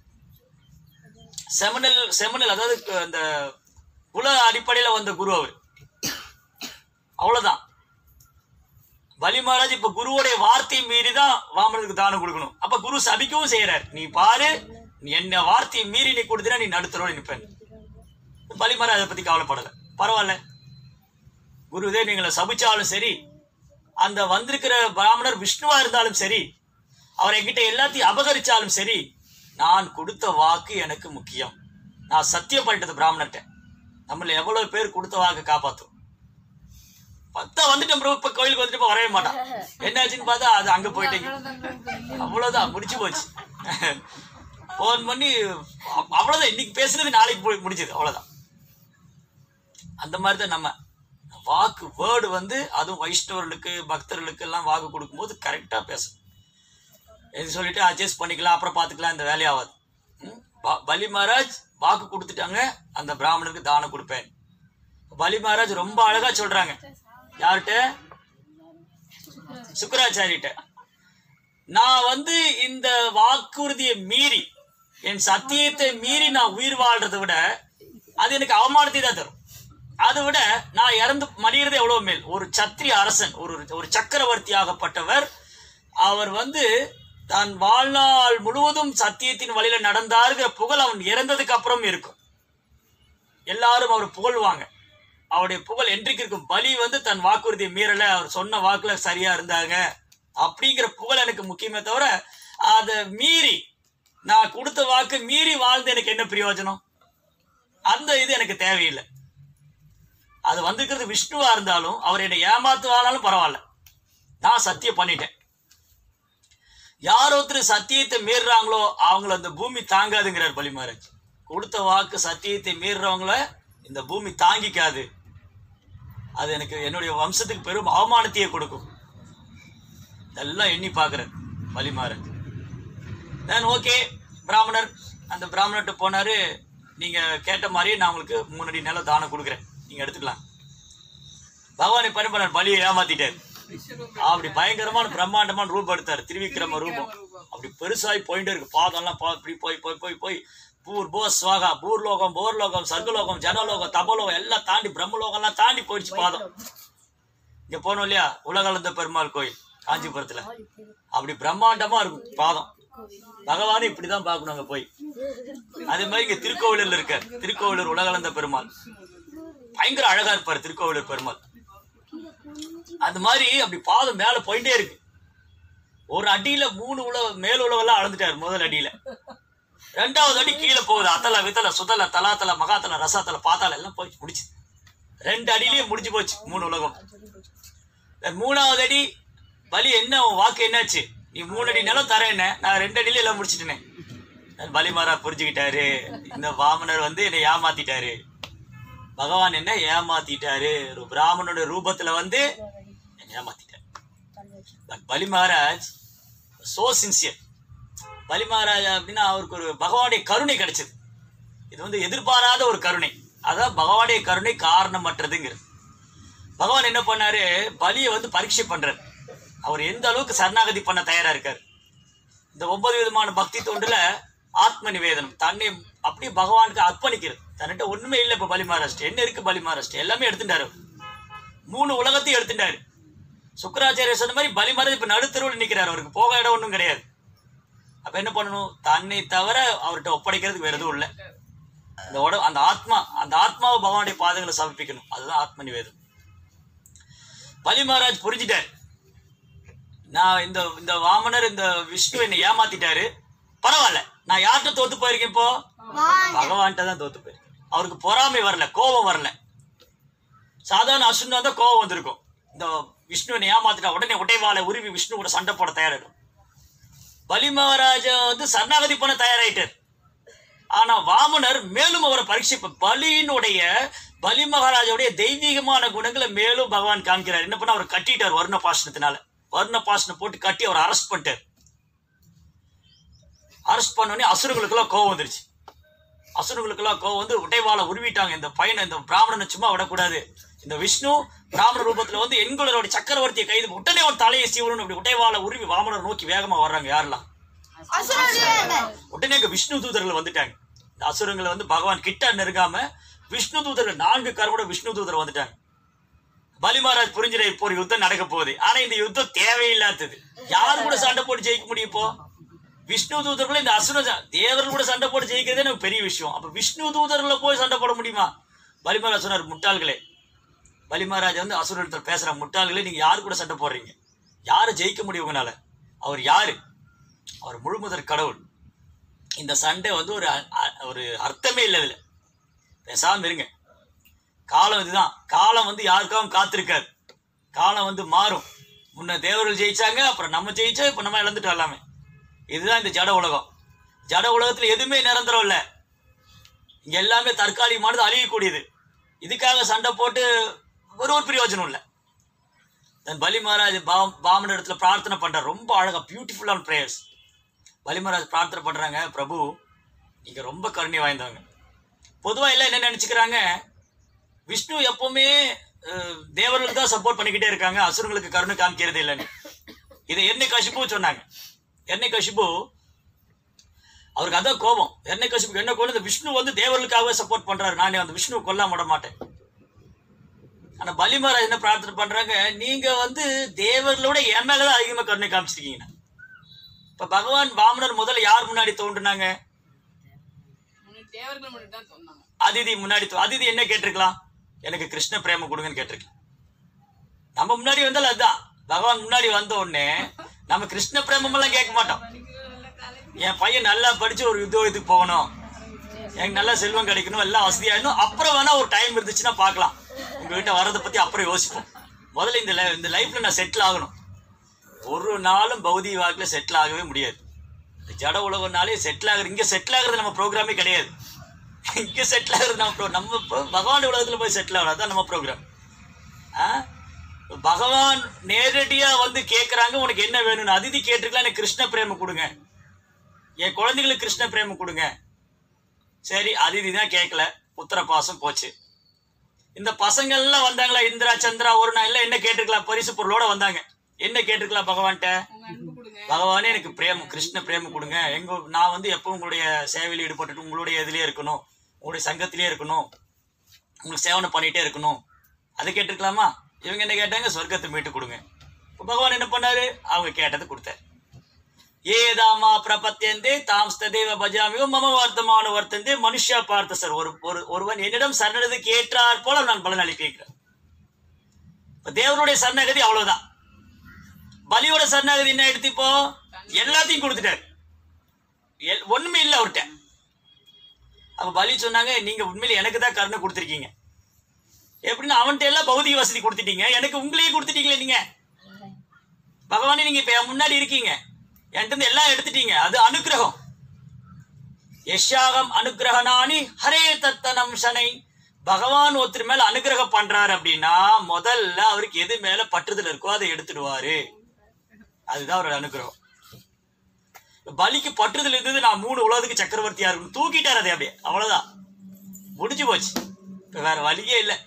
செமனல் செமனல் அதாவது க- அந்த குல அடிப்படையில வந்த குரு அவர் அவ்வளவுதான் பலி மகாராஜ் இப்ப குருவோடைய வார்த்தையை மீறி தான் வாமனுக்கு தானம் கொடுக்கணும் அப்ப குரு சபிக்கவும் செய்யறார் நீ பாரு நீ என்ன வார்த்தையை மீறி நீ கொடுத்தா நீ நடுத்தரோட நிப்பேன் பலி மகாராஜ் அதை பத்தி கவலைப்படல பரவாயில்ல குரு இதே நீங்களை சபிச்சாலும் சரி அந்த வந்திருக்கிற பிராமணர் விஷ்ணுவா இருந்தாலும் சரி அவர் என்கிட்ட எல்லாத்தையும் அபகரிச்சாலும் சரி நான் கொடுத்த வாக்கு எனக்கு முக்கியம் நான் சத்தியம் பண்ணிட்டது பிராமணர்கிட்ட நம்மள எவ்வளவு பேர் கொடுத்த வாக்கு காப்பாத்தும் பத்தா வந்துட்டேன் ப்ரோ இப்ப கோயிலுக்கு வந்துட்டு இப்ப வரவே மாட்டான் என்னாச்சுன்னு பார்த்தா அது அங்க போயிட்டீங்க அவ்வளவுதான் முடிச்சு போச்சு போன் பண்ணி அவ்- அவ்வளவுதான் இன்னைக்கு பேசுனது நாளைக்கு போய் முடிஞ்சது அவ்வளவுதான் அந்த மாதிரி தான் நம்ம வாக்கு வேர்டு வந்து அதுவும் வைஷ்ணவர்களுக்கு பக்தர்களுக்கு எல்லாம் வாக்கு கொடுக்கும்போது கரெக்டா பேசணும் எது சொல்லிட்டு அட்ஜஸ்ட் பண்ணிக்கலாம் அப்புறம் பார்த்துக்கலாம் இந்த வேலையாகாது ம்? ப- பலி மகாராஜ் வாக்கு கொடுத்துட்டாங்க அந்த பிராமணருக்கு தானம் கொடுப்பேன் பலி மகாராஜ் ரொம்ப அழகா சொல்றாங்க யார்கிட்ட சுக்கராச்சாரிட்ட நான் வந்து இந்த வாக்குறுதியை மீறி என் சத்தியத்தை மீறி நான் உயிர் வாழ்றதை விட அது எனக்கு அவமானத்தை தான் தரும் அதை விட நான் இறந்து மடிகிறது எவ்வளவு மேல் ஒரு சத்திரிய அரசன் ஒரு ஒரு சக்கரவர்த்தி ஆகப்பட்டவர் அவர் வந்து தன் வாழ்நாள் முழுவதும் சத்தியத்தின் வழியில நடந்தாருங்கிற புகழ் அவன் இறந்ததுக்கு அப்புறம் இருக்கும் எல்லாரும் அவர் புகழ்வாங்க அவருடைய புகழ் என்றைக்கு இருக்கும் பலி வந்து தன் வாக்குறுதியை மீறல அவர் சொன்ன வாக்குல சரியா இருந்தாங்க அப்படிங்கிற புகழ் எனக்கு முக்கியமே தவிர அதை மீறி நான் கொடுத்த வாக்கு மீறி வாழ்ந்து எனக்கு என்ன பிரயோஜனம் அந்த இது எனக்கு தேவையில்லை அது வந்திருக்கிறது விஷ்ணுவா இருந்தாலும் அவர் என்னை ஏமாத்துவானாலும் பரவாயில்ல நான் சத்தியம் பண்ணிட்டேன் யார் ஒருத்தர் சத்தியத்தை மீறுறாங்களோ அவங்கள அந்த பூமி தாங்காதுங்கிறார் பலி மகாராஜ் கொடுத்த வாக்கு சத்தியத்தை மீறுறவங்கள இந்த பூமி தாங்கிக்காது அது எனக்கு என்னுடைய வம்சத்துக்கு பெரும் அவமானத்தையே கொடுக்கும் இதெல்லாம் எண்ணி பார்க்குறேன் பலி மகாராஜ் தென் ஓகே பிராமணர் அந்த பிராமணர்கிட்ட போனாரு நீங்க கேட்ட மாதிரியே நான் உங்களுக்கு மூணு அடி நிலம் தானம் கொடுக்குறேன் நீங்க எடுத்துக்கலாம் பகவானை பணி பண்ணார் பலியை ஏமாத்திட்டாரு அப்படி பயங்கரமான பிரம்மாண்டமான ரூபம் எடுத்தாரு திருவிக்கிரம ரூபம் அப்படி பெருசாகி போயிட்டே இருக்கு பாதம்லாம் பா இப்படி போய் போய் போய் போய் பூர் போ ஸ்வாகா பூர்லோகம் போர்லோகம் சர்க்கலோகம் ஜனலோகம் தபலோகம் எல்லாம் தாண்டி பிரம்மலோகம்லாம் தாண்டி போயிடுச்சு பாதம் இங்க போனோம் இல்லையா உலகளந்த பெருமாள் கோயில் காஞ்சிபுரத்துல அப்படி பிரம்மாண்டமா இருக்கும் பாதம் பகவானை இப்படிதான் பார்க்கணும் அங்க போய் அதே மாதிரி இங்க திருக்கோவிலூர்ல இருக்க திருக்கோவிலூர் உலகளந்த பெருமாள் பயங்கர அழகா இருப்பாரு திருக்கோவிலூர் பெருமாள் அந்த மாதிரி அப்படி பாதம் மேல போயிட்டே இருக்கு ஒரு அடியில மூணு உழவு மேல் உழவெல்லாம் அளந்துட்டாரு முதல் அடியில ரெண்டாவது அடி கீழே போகுது அத்தல வித்தல சுதல தலாத்தல மகாத்தல ரசாத்தல பாத்தால எல்லாம் போய் முடிச்சு ரெண்டு அடியிலேயே முடிஞ்சு போச்சு மூணு உலகம் then மூணாவது அடி பலி என்ன உன் வாக்கு என்னாச்சு நீ மூணு அடி நிலம் தரேன்னு நான் ரெண்டு அடியில எல்லாம் முடிச்சிட்டேனே then பலி மாறா புரிஞ்சுக்கிட்டாரு இந்த வாமனர் வந்து என்னை ஏமாத்திட்டாரு பகவான் என்ன ஏமாத்திட்டாரு ஒரு பிராமணோட ரூபத்துல வந்து என்னை ஏமாத்திட்டாரு பட் பலி மகாராஜ் சோ சின்சியர் பலி மகாராஜ் அப்படின்னா அவருக்கு ஒரு பகவானுடைய கருணை கிடைச்சது இது வந்து எதிர்பாராத ஒரு கருணை அதான் பகவானுடைய கருணை காரணமற்றதுங்கிறது பகவான் என்ன பண்ணாரு பலியை வந்து பரீட்சை பண்றாரு அவர் எந்த அளவுக்கு சரணாகதி பண்ண தயாரா இருக்காரு இந்த ஒன்பது விதமான பக்தி தொண்டுல ஆத்ம நிவேதனம் தன்னை அப்படியே பகவானுக்கு அர்ப்பணிக்கிறது தன்னிட்ட ஒண்ணுமே இல்லை இப்ப பலி மகாராஷ்டிரம் என்ன இருக்கு பலி மகாராஷ்டிரம் எல்லாமே எடுத்துட்டாரு மூணு உலகத்தையும் எடுத்துட்டாரு சுக்கராச்சாரியர் சொன்ன மாதிரி பலி மகாராஜ் இப்ப நடுத்தருவில் நிக்கிறாரு அவருக்கு போக இடம் ஒன்றும் கிடையாது அப்ப என்ன பண்ணணும் தன்னை தவிர அவர்கிட்ட ஒப்படைக்கிறதுக்கு வேற எதுவும் இல்லை அந்த உட அந்த ஆத்மா அந்த ஆத்மாவை பகவானுடைய பாதங்களை சமர்ப்பிக்கணும் அதுதான் ஆத்ம நிவேதம் பலி மகாராஜ் புரிஞ்சுட்டார் நான் இந்த இந்த வாமனர் இந்த விஷ்ணு என்னை ஏமாத்திட்டாரு பரவாயில்ல நான் யார்கிட்ட தோத்து போயிருக்கேன் இப்போ பகவான்கிட்ட தான் தோத்து போயிருக்கேன் அவருக்கு பொறாமை வரல கோபம் வரல சாதாரண அசுன் வந்தா கோபம் வந்திருக்கும் இந்த விஷ்ணு என்னை ஏமாத்திட்டா உடனே உடைவாளை உருவி விஷ்ணு கூட சண்டை போட தயாராயிடும் பலி மகாராஜா வந்து சரணாகதி பண்ண தயாராயிட்டார் ஆனா வாமனர் மேலும் அவரை பரீட்சிப்ப பலியினுடைய பலி மகாராஜாவுடைய தெய்வீகமான குணங்களை மேலும் பகவான் காமிக்கிறார் என்ன பண்ண அவர் கட்டிட்டார் வர்ண பாசனத்தினால வர்ண பாசனம் போட்டு கட்டி அவர் அரெஸ்ட் பண்ணிட்டார் அரெஸ்ட் பண்ணோடனே அசுரங்களுக்கெல்லாம் கோவம் வந்துருச்சு அசுரங்களுக்கெல்லாம் கோவம் வந்து உடைவாளை உருவிட்டாங்க இந்த பையனை இந்த பிராமணனை சும்மா விடக்கூடாது இந்த விஷ்ணு பிராமண ரூபத்துல வந்து எங்களோட சக்கரவர்த்தியை கைது உடனே ஒரு தலையை சீவணும் அப்படி உடைவாளை உருவி வாமனர் நோக்கி வேகமா வர்றாங்க யாரெல்லாம் உடனே இங்க விஷ்ணு தூதர்கள் வந்துட்டாங்க இந்த அசுரங்களை வந்து பகவான் கிட்ட நெருங்காம விஷ்ணு தூதர்கள் நான்கு கரோட விஷ்ணு தூதர் வந்துட்டாங்க பலி மகாராஜ் புரிஞ்சிட இப்போ ஒரு யுத்தம் நடக்க போகுது ஆனா இந்த யுத்தம் தேவையில்லாதது யாரு கூட சண்டை போட்டு ஜெயிக்க முடியும் இப்போ விஷ்ணு தூதர்கள் இந்த அசுர தேவர்கள் கூட சண்டை போட்டு ஜெயிக்கிறதே எனக்கு பெரிய விஷயம் அப்ப விஷ்ணு தூதர்களை போய் சண்டை போட முடியுமா பலி மகாராஜ் சொன்னார் முட்டாள்களே பலி மகாராஜ் வந்து அசுரத்தில் பேசுற முட்டாள்களே நீங்க யாரு கூட சண்டை போடுறீங்க யாரு ஜெயிக்க முடியும் உங்களால அவர் யாரு அவர் முழுமுதற் கடவுள் இந்த சண்டை வந்து ஒரு அ- அ- ஒரு அர்த்தமே இல்லை இதுல பேசாம இருங்க காலம் இதுதான் காலம் வந்து யாருக்காகவும் காத்திருக்காது காலம் வந்து மாறும் முன்ன தேவர்கள் ஜெயிச்சாங்க அப்புறம் நம்ம ஜெயிச்சா இப்ப நம்ம இழந்துட்டோம் எல்லாமே இதுதான் இந்த ஜட உலகம் ஜட உலகத்துல எதுவுமே நிரந்தரம் இல்லை இங்க எல்லாமே தற்காலிகமானது அழியக்கூடியது இதுக்காக சண்டை போட்டு ஒரு ஒரு பிரயோஜனம் இல்லை தன் பலி மகாராஜ் பாம் பாமன் இடத்துல பிரார்த்தனை பண்றார் ரொம்ப அழகா பியூட்டிஃபுல்லான ப்ரேயர்ஸ் பலி மகாராஜ் பிரார்த்தனை பண்றாங்க பிரபு நீங்க ரொம்ப கருணை வாய்ந்தவங்க பொதுவா எல்லாம் என்ன நினைச்சுக்கிறாங்க விஷ்ணு எப்பவுமே அஹ், தேவர்களுக்கு தான் சப்போர்ட் பண்ணிக்கிட்டே இருக்காங்க அசுரங்களுக்கு கருணை காமிக்கிறது இல்லைன்னு இதை என்னை கஷிப்பு சொன்னாங்க என்னை கஷிப்பு அவருக்கு அதான் கோபம் என்னை கஷிப்பு என்ன கோபம் இந்த விஷ்ணு வந்து தேவர்களுக்காகவே சப்போர்ட் பண்றாரு நானே அந்த விஷ்ணு கொல்லாம விட மாட்டேன் ஆனா பலி மகாராஜ் என்ன பிரார்த்தனை பண்றாங்க நீங்க வந்து தேவர்களோட என் மேலதான் அதிகமா கருணை காமிச்சிருக்கீங்க இப்ப பகவான் வாமனர் முதல்ல யார் முன்னாடி தோன்றுனாங்க தேவர்கள் மட்டும் தான் சொன்னாங்க அதிதி முன்னாடி தோ- அதிதி என்ன கேட்டிருக்கலாம் எனக்கு கிருஷ்ண பிரேமம் கொடுங்கன்னு கேட்டிருக்கலாம் நம்ம முன்னாடி வந்தாலும் அதுதான் பகவான் முன்னாடி வந்த உடனே நம்ம கிருஷ்ண பிரேமம் எல்லாம் கேட்க மாட்டோம் என் பையன் நல்லா படிச்சு ஒரு உத்தியோகத்துக்கு போகணும் எனக்கு நல்ல செல்வம் கிடைக்கணும் எல்லாம் வசதியாகணும் அப்புறம் வேணா ஒரு டைம் இருந்துச்சுன்னா பார்க்கலாம் உங்ககிட்ட வர்றதை பத்தி அப்புறம் யோசிப்போம் முதல்ல இந்த li- இந்த லைஃப்ல நான் செட்டில் ஆகணும் ஒரு நாளும் பௌதிக வாழ்க்கையில செட்டில் ஆகவே முடியாது இந்த ஜட உலகம்னாலே செட்டில் ஆகுறது இங்க செட்டில் ஆகுறது நம்ம ப்ரோக்ராமே கிடையாது இங்க செட்டில் ஆகுறது நம்ம pro- நம்ம pro- பகவான் உலகத்துல போய் செட்டில் ஆகணும் அதான் நம்ம ப்ரோக்ராம் பகவான் நேரடியா வந்து கேக்குறாங்க உனக்கு என்ன வேணும்னு அதிதி கேட்டிருக்கலாம் எனக்கு கிருஷ்ண பிரேமம் கொடுங்க என் குழந்தைகளுக்கு கிருஷ்ண பிரேமம் கொடுங்க சரி அதிதி தான் கேட்கல புத்திர பாசம் போச்சு இந்த பசங்கள்லாம் வந்தாங்களா இந்திரா சந்திரா ஒரு நாள் எல்லாம் என்ன கேட்டிருக்கலாம் பரிசு பொருளோட வந்தாங்க என்ன கேட்டிருக்கலாம் பகவான்கிட்ட பகவானே எனக்கு பிரேமம் கிருஷ்ண பிரேமம் கொடுங்க எங்க நான் வந்து எப்பவும் உங்களுடைய சேவையில் ஈடுபட்டுட்டு உங்களுடைய இதுலயே இருக்கணும் உங்களுடைய சங்கத்திலே இருக்கணும் உங்களுக்கு சேவனை பண்ணிட்டே இருக்கணும் அதை கேட்டிருக்கலாமா இவங்க என்ன கேட்டாங்க சொர்க்கத்தை மீட்டு கொடுங்க இப்ப பகவான் என்ன பண்ணாரு அவங்க கேட்டதை கொடுத்தாரு ஏதாமா பிரபத்தியந்தே தாம் ஸ்ததேவ பஜாமியோ மம வர்த்தமான வர்த்தந்தே மனுஷா பார்த்த சார் ஒரு ஒரு ஒருவன் என்னிடம் சரணதுக்கு ஏற்றார் போல நான் பலன் அளிக்கிறேன் இப்ப தேவருடைய சரணகதி அவ்வளவுதான் பலியோட சரணாகதி என்ன எடுத்து இப்போ எல்லாத்தையும் கொடுத்துட்டாரு எல்- ஒண்ணுமே இல்லை அவர்கிட்ட அப்ப பலி சொன்னாங்க நீங்க உண்மையில எனக்கு தான் கருணை கொடுத்துருக்கீங்க எப்படின்னா அவன்கிட்ட எல்லாம் பௌதிக வசதி கொடுத்துட்டீங்க எனக்கு உங்களையே கொடுத்துட்டீங்களே நீங்க பகவானே நீங்க இப்ப என் முன்னாடி இருக்கீங்க என்கிட்ட இருந்து எல்லாம் எடுத்துட்டீங்க அது அனுக்கிரகம் யஷாகம் அனுக்கிரகனானி ஹரே தத்தனம் சனை பகவான் ஒருத்தர் மேல அனுக்கிரகம் பண்றாரு அப்படின்னா முதல்ல அவருக்கு எது மேல பற்றுதல் இருக்கோ அதை எடுத்துடுவாரு அதுதான் அவரோட அனுக்கிரகம் பலிக்கு பற்றுதல் இருந்தது நான் மூணு உலகத்துக்கு சக்கரவர்த்தியா இருக்கும் தூக்கிட்டாரு அதை அப்படியே அவ்வளவுதான் முடிஞ்சு போச்சு இப்ப வேற வழியே இல்லை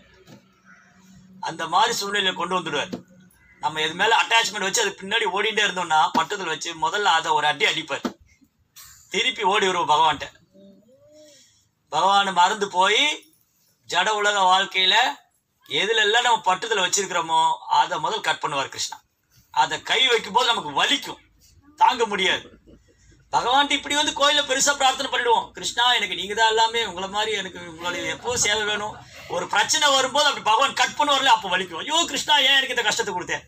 அந்த மாதிரி சூழ்நிலையில கொண்டு வந்துடுவார் நம்ம எது மேல அட்டாச்மெண்ட் வச்சு அது பின்னாடி ஓடிட்டே இருந்தோம்னா பட்டுதல் வச்சு முதல்ல அதை ஒரு அடி அடிப்பார் திருப்பி ஓடி வருவோம் பகவான்கிட்ட பகவானை மறந்து போய் ஜட உலக வாழ்க்கையில எதுல எல்லாம் நம்ம பட்டுதல் வச்சிருக்கிறோமோ அதை முதல் கட் பண்ணுவார் கிருஷ்ணா அதை கை வைக்கும் போது நமக்கு வலிக்கும் தாங்க முடியாது பகவான்ட்டு இப்படி வந்து கோயில்ல பெருசா பிரார்த்தனை பண்ணிடுவோம் கிருஷ்ணா எனக்கு நீங்க தான் எல்லாமே உங்களை மாதிரி எனக்கு உங்களுடைய எப்பவும் சேவை வேணும் ஒரு பிரச்சனை வரும்போது அப்படி பகவான் கட் பண்ணுவார்ல அப்போ வலிக்கும் ஐயோ கிருஷ்ணா ஏன் எனக்கு இந்த கஷ்டத்தை கொடுத்தேன்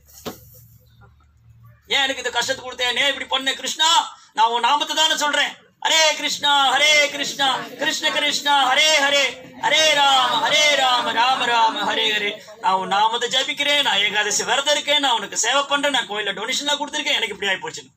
ஏன் எனக்கு இந்த கஷ்டத்தை கொடுத்தேன் ஏன் இப்படி பண்ண கிருஷ்ணா நான் உன் நாமத்தை தானே சொல்றேன் ஹரே கிருஷ்ணா ஹரே கிருஷ்ணா கிருஷ்ண கிருஷ்ணா ஹரே ஹரே ஹரே ராம ஹரே ராம ராம ராம ஹரே ஹரே நான் உன் நாமத்தை ஜபிக்கிறேன் நான் ஏகாதசி விரதம் இருக்கேன் நான் உனக்கு சேவை பண்றேன் நான் கோயில டொனேஷன்லாம் கொடுத்துருக்கேன் எனக்கு இப்படி ஆகி போச்சு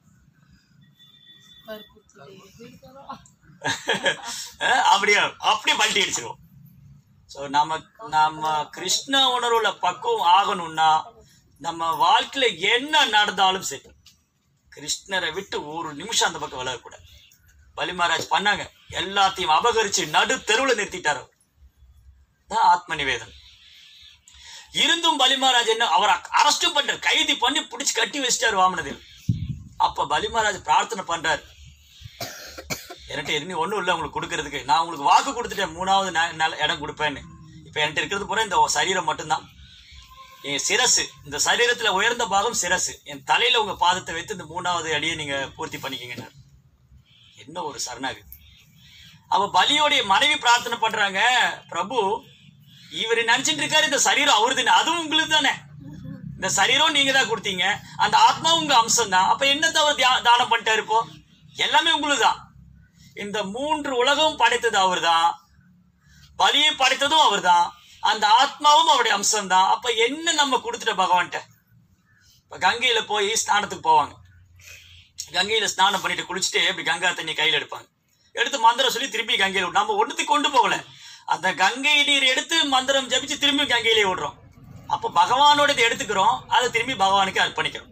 அப்படியே அப்படியே பல்ட்டி அடிச்சிருவோம் ஸோ நம்ம நம்ம கிருஷ்ண உணர்வுல பக்குவம் ஆகணும்னா நம்ம வாழ்க்கையில என்ன நடந்தாலும் சரி கிருஷ்ணரை விட்டு ஒரு நிமிஷம் அந்த பக்கம் விலகக்கூடாது பலி மகாராஜ் பண்ணாங்க எல்லாத்தையும் அபகரிச்சு நடு தெருவில் நிறுத்திட்டாரு அவர். தான் ஆத்ம நிவேதம் இருந்தும் பலி மகாராஜ் என்ன அவரை அரெஸ்டும் பண்றாரு கைது பண்ணி பிடிச்சு கட்டி வச்சிட்டாரு வாமனதேவ் அப்ப பலி மகாராஜ் பிரார்த்தனை பண்றாரு என்கிட்ட இனி ஒன்றும் இல்லை உங்களுக்கு கொடுக்கறதுக்கு நான் உங்களுக்கு வாக்கு கொடுத்துட்டேன் மூணாவது ந- நல- இடம் கொடுப்பேன்னு இப்போ என்கிட்ட இருக்கிறது பூரா இந்த சரீரம் மட்டும்தான் என் சிரசு இந்த சரீரத்துல உயர்ந்த பாகம் சிரசு என் தலையில உங்க பாதத்தை வைத்து இந்த மூணாவது அடியை நீங்க பூர்த்தி பண்ணிக்கங்க என்ன ஒரு சரணாகதி அவ பலியோடைய மனைவி பிரார்த்தனை பண்றாங்க பிரபு இவர் நினைச்சிட்டு இருக்காரு இந்த சரீரம் அவருதுன்னு அதுவும் உங்களுக்கு தானே இந்த சரீரம் நீங்க தான் கொடுத்தீங்க அந்த ஆத்மா உங்க அம்சம் தான் அப்ப என்ன அவர் தியா- தானம் பண்ணிட்டாரு இப்போ எல்லாமே உங்களுக்கு தான் இந்த மூன்று உலகம் படைத்தது அவர்தான் பலியை படைத்ததும் அவர்தான் அந்த ஆத்மாவும் அவருடைய அம்சம் தான் அப்ப என்ன நம்ம கொடுத்துட்ட பகவான்கிட்ட இப்ப கங்கையில போய் ஸ்நானத்துக்கு போவாங்க கங்கையில ஸ்நானம் பண்ணிட்டு குளிச்சுட்டு இப்படி கங்கா தண்ணி கையில எடுப்பாங்க எடுத்து மந்திரம் சொல்லி திருப்பி கங்கையில விடும். நம்ம ஒண்ணுத்துக்கு கொண்டு போகல அந்த கங்கை நீர் எடுத்து மந்திரம் ஜபிச்சு திரும்பி கங்கையிலே விடுறோம் அப்ப பகவானோட இதை எடுத்துக்கிறோம் அதை திரும்பி பகவானுக்கு அர்ப்பணிக்கிறோம்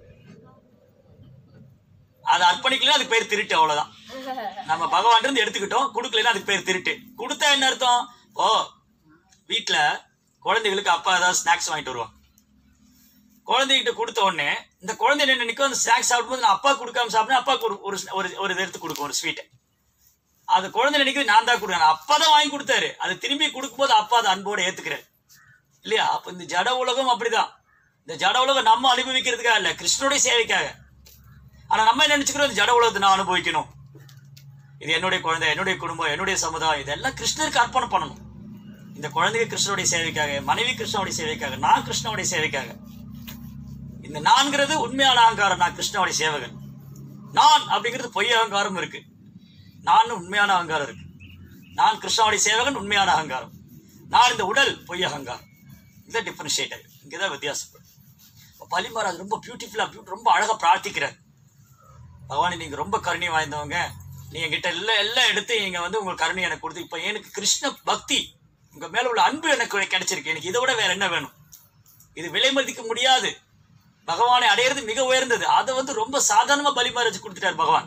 அதை அர்ப்பணிக்கல அதுக்கு பேர் திருட்டு அவ்வளவுதான் நம்ம பகவான் இருந்து எடுத்துக்கிட்டோம் கொடுக்கலன்னா அதுக்கு பேர் திருட்டு கொடுத்தா என்ன அர்த்தம் ஓ வீட்ல குழந்தைகளுக்கு அப்பா ஏதாவது ஸ்நாக்ஸ் வாங்கிட்டு வருவாங்க குழந்தைகிட்ட கொடுத்த உடனே இந்த குழந்தை என்ன நினைக்கும் அந்த ஸ்நாக்ஸ் சாப்பிடும்போது நான் அப்பா கொடுக்காம சாப்பிட்டேன் அப்பாவுக்கு ஒரு ஒரு ஒரு ஒரு இது எடுத்து கொடுக்கும் ஒரு ஸ்வீட் அது குழந்தை நினைக்குது நான் தான் கொடுக்கணும் அப்பா தான் வாங்கி கொடுத்தாரு அது திரும்பி கொடுக்கும்போது அப்பா அதை அன்போடு ஏத்துக்கிறாரு இல்லையா அப்ப இந்த ஜட உலகம் அப்படிதான் இந்த ஜட உலகம் நம்ம அனுபவிக்கிறதுக்காக இல்ல கிருஷ்ணனுடைய சேவைக்காக ஆனா நம்ம என்ன நினைச்சுக்கிறோம் இந்த ஜட உலகத்தை நான் அனுபவிக்கணும் இது என்னுடைய குழந்தை என்னுடைய குடும்பம் என்னுடைய சமுதாயம் இதெல்லாம் கிருஷ்ணருக்கு அர்ப்பணம் பண்ணணும் இந்த குழந்தைங்க கிருஷ்ணனுடைய சேவைக்காக மனைவி கிருஷ்ணனுடைய சேவைக்காக நான் கிருஷ்ணனுடைய சேவைக்காக இந்த நான்கிறது உண்மையான அகங்காரம் நான் கிருஷ்ணனுடைய சேவகன் நான் அப்படிங்கிறது பொய் அகங்காரம் இருக்கு நான் உண்மையான அகங்காரம் இருக்கு நான் கிருஷ்ணனுடைய சேவகன் உண்மையான அகங்காரம் நான் இந்த உடல் பொய் அகங்காரம் இதை டிஃபரன்ஷியேட் ஆகுது இங்கே தான் வித்தியாசப்படும் இப்போ பலி மகாராஜ் ரொம்ப பியூட்டிஃபுல்லாக ரொம்ப அழகாக பிரார்த்திக்கிறார் பகவானே நீங்க ரொம்ப கருணை வாய்ந்தவங்க நீங்க கிட்ட எல்லாம் எல்லாம் எடுத்து நீங்க வந்து உங்களுக்கு கருணை எனக்கு கொடுத்து இப்போ எனக்கு கிருஷ்ண பக்தி உங்க மேல உள்ள அன்பு எனக்கு கிடைச்சிருக்கு எனக்கு இதை விட வேற என்ன வேணும் இது விலை மதிக்க முடியாது பகவானை அடையிறது மிக உயர்ந்தது அதை வந்து ரொம்ப சாதாரணமா பலி மகாராஜ் கொடுத்துட்டார் பகவான்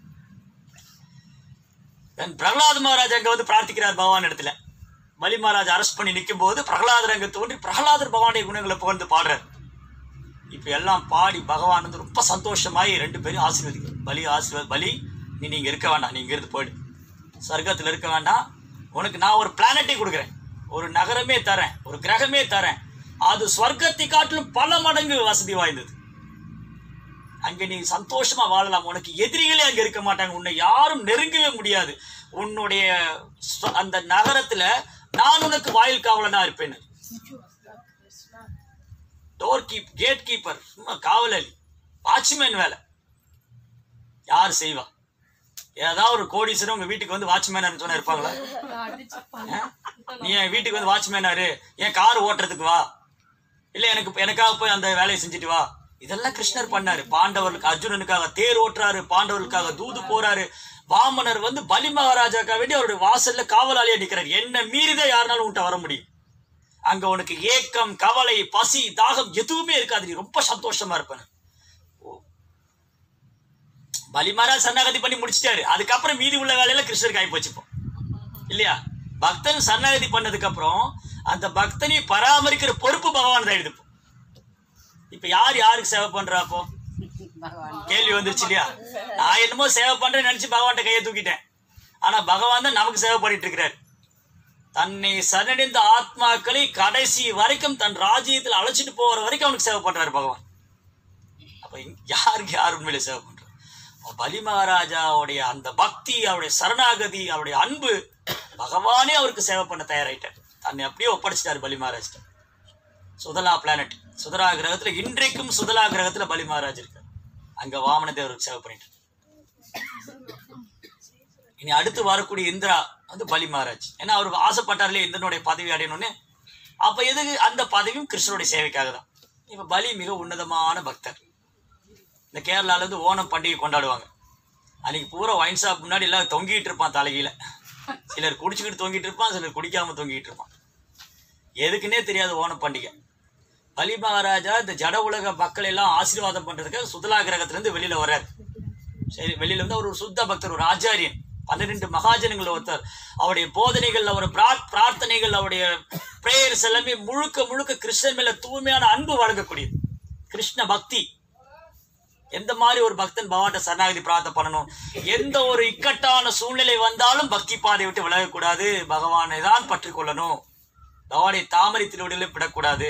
Then பிரகலாத் மகாராஜ் அங்க வந்து பிரார்த்திக்கிறார் பகவான் இடத்துல பலி மகாராஜ் அரெஸ்ட் பண்ணி நிற்கும் போது பிரகலாதர் அங்க தோன்றி பிரகலாதர் பகவானுடைய குணங்களை புகழ்ந்து பாடுறார் இப்ப எல்லாம் பாடி பகவான் வந்து ரொம்ப சந்தோஷமாயி ரெண்டு பேரும் ஆசீர்வதிக்கும் பலி ஆசீர்வாத பலி நீ நீங்க இருக்க வேண்டாம் நீங்க இருந்து போயிடு சொர்க்கத்துல இருக்க வேண்டாம் உனக்கு நான் ஒரு பிளானட்டை கொடுக்குறேன் ஒரு நகரமே தரேன் ஒரு கிரகமே தரேன் அது சொர்க்கத்தை காட்டிலும் பல மடங்கு வசதி வாய்ந்தது அங்க நீ சந்தோஷமா வாழலாம் உனக்கு எதிரிகளே அங்க இருக்க மாட்டாங்க உன்னை யாரும் நெருங்கவே முடியாது உன்னுடைய சொ- அந்த நகரத்துல நான் உனக்கு வாயில் காவலனா இருப்பேன் டோர் கீப் கேட் கீப்பர் சும்மா காவலாளி வாட்ச்மேன் வேலை யார் செய்வா ஏதாவது ஒரு கோடீஸ்வரன் உங்க வீட்டுக்கு வந்து வாட்ச்மேன் சொன்னா இருப்பாங்களா ஆ? நீ என் வீட்டுக்கு வந்து வாட்ச்மேனாரு என் கார் ஓட்டுறதுக்கு வா இல்ல எனக்கு எனக்காக போய் அந்த வேலையை செஞ்சுட்டு வா இதெல்லாம் கிருஷ்ணர் பண்ணாரு பாண்டவர்களுக்கு அர்ஜுனனுக்காக தேர் ஓட்டுறாரு பாண்டவர்களுக்காக தூது போறாரு வாமனர் வந்து பலி மகாராஜாக்காக வேண்டி அவருடைய வாசல்ல காவலாளியா நிக்கிறாரு என்ன மீறிதான் யாருனாலும் உன்கிட்ட வர முடியும் அங்க உனக்கு ஏக்கம் கவலை பசி தாகம் எதுவுமே இருக்காது நீ ரொம்ப சந்தோஷமா இருப்பேன் பலிமாரா சரணாகதி பண்ணி முடிச்சிட்டாரு அதுக்கப்புறம் மீதி உள்ள வேலையில கிருஷ்ணருக்கு ஆகி போச்சுப்போம் இல்லையா பக்தன் சரணாகதி பண்ணதுக்கு அப்புறம் அந்த பக்தனை பராமரிக்கிற பொறுப்பு பகவான் தான் எடுத்துப்போம் இப்ப யார் யாருக்கு சேவை பண்றா அப்போ பகவான் கேள்வி வந்துருச்சு இல்லையா நான் என்னமோ சேவை பண்றேன்னு நினைச்சு பகவான்கிட்ட கையை தூக்கிட்டேன் ஆனா பகவான் தான் நமக்கு சேவை பண்ணிட்டு இருக்கிறார் தன்னை சரணடைந்த ஆத்மாக்களை கடைசி வரைக்கும் தன் ராஜ்யத்தில் அழைச்சிட்டு போகிற வரைக்கும் அவனுக்கு சேவை பண்றாரு பகவான் அப்ப இங்க யாருக்கு யார் உண்மையில சேவை பண்றாரு அப்ப பலி மகாராஜாவுடைய அந்த பக்தி அவருடைய சரணாகதி அவருடைய அன்பு பகவானே அவருக்கு சேவை பண்ண தயாராயிட்டார் தன்னை அப்படியே ஒப்படைச்சிட்டாரு பலி மகாராஜ்கிட்ட சுதலா பிளானட் சுதலா கிரகத்துல இன்றைக்கும் சுதலா கிரகத்துல பலி மகாராஜ் இருக்கார் அங்க வாமன தேவருக்கு சேவை பண்ணிட்டு இருக்காரு. இனி அடுத்து வரக்கூடிய இந்திரா வந்து பலி மகாராஜ் ஏன்னா அவருக்கு ஆசைப்பட்டார்ல இந்திரனுடைய பதவி அடையணும்னு அப்ப எதுக்கு அந்த பதவியும் கிருஷ்ணனுடைய சேவைக்காக தான் இப்ப பலி மிக உன்னதமான பக்தர் இந்த கேரளால இருந்து ஓணம் பண்டிகை கொண்டாடுவாங்க அன்னைக்கு பூரா ஒயின் ஷாப் முன்னாடி எல்லாம் தொங்கிட்டு இருப்பான் தலைகீழ சிலர் குடிச்சுக்கிட்டு தொங்கிட்டு இருப்பான் சிலர் குடிக்காம தொங்கிட்டு இருப்பான் எதுக்குன்னே தெரியாது ஓணம் பண்டிகை பலி மகாராஜா இந்த ஜட உலக மக்கள் எல்லாம் ஆசீர்வாதம் பண்றதுக்கு சுதலா கிரகத்துல இருந்து வெளியில வர்றாரு சரி வெளியில வந்து அவர் ஒரு சுத்த பக்தர் ஒரு ஆச்சாரியன் பன்னிரெண்டு மகாஜனங்கள் ஒருத்தர் அவருடைய போதனைகள் அவர் பிரார்த்- பிரார்த்தனைகள் அவருடைய பிரேயர்ஸ் எல்லாமே முழுக்க முழுக்க கிருஷ்ணன் மேல தூய்மையான அன்பு வழங்கக்கூடியது கிருஷ்ண பக்தி எந்த மாதிரி ஒரு பக்தன் பகவான்கிட்ட சரணாகதி பிரார்த்தனை பண்ணணும் எந்த ஒரு இக்கட்டான சூழ்நிலை வந்தாலும் பக்தி பாதை விட்டு விலகக்கூடாது பகவானை தான் பற்றி கொள்ளணும் பகவானை தாமரை திருவடியில விடக்கூடாது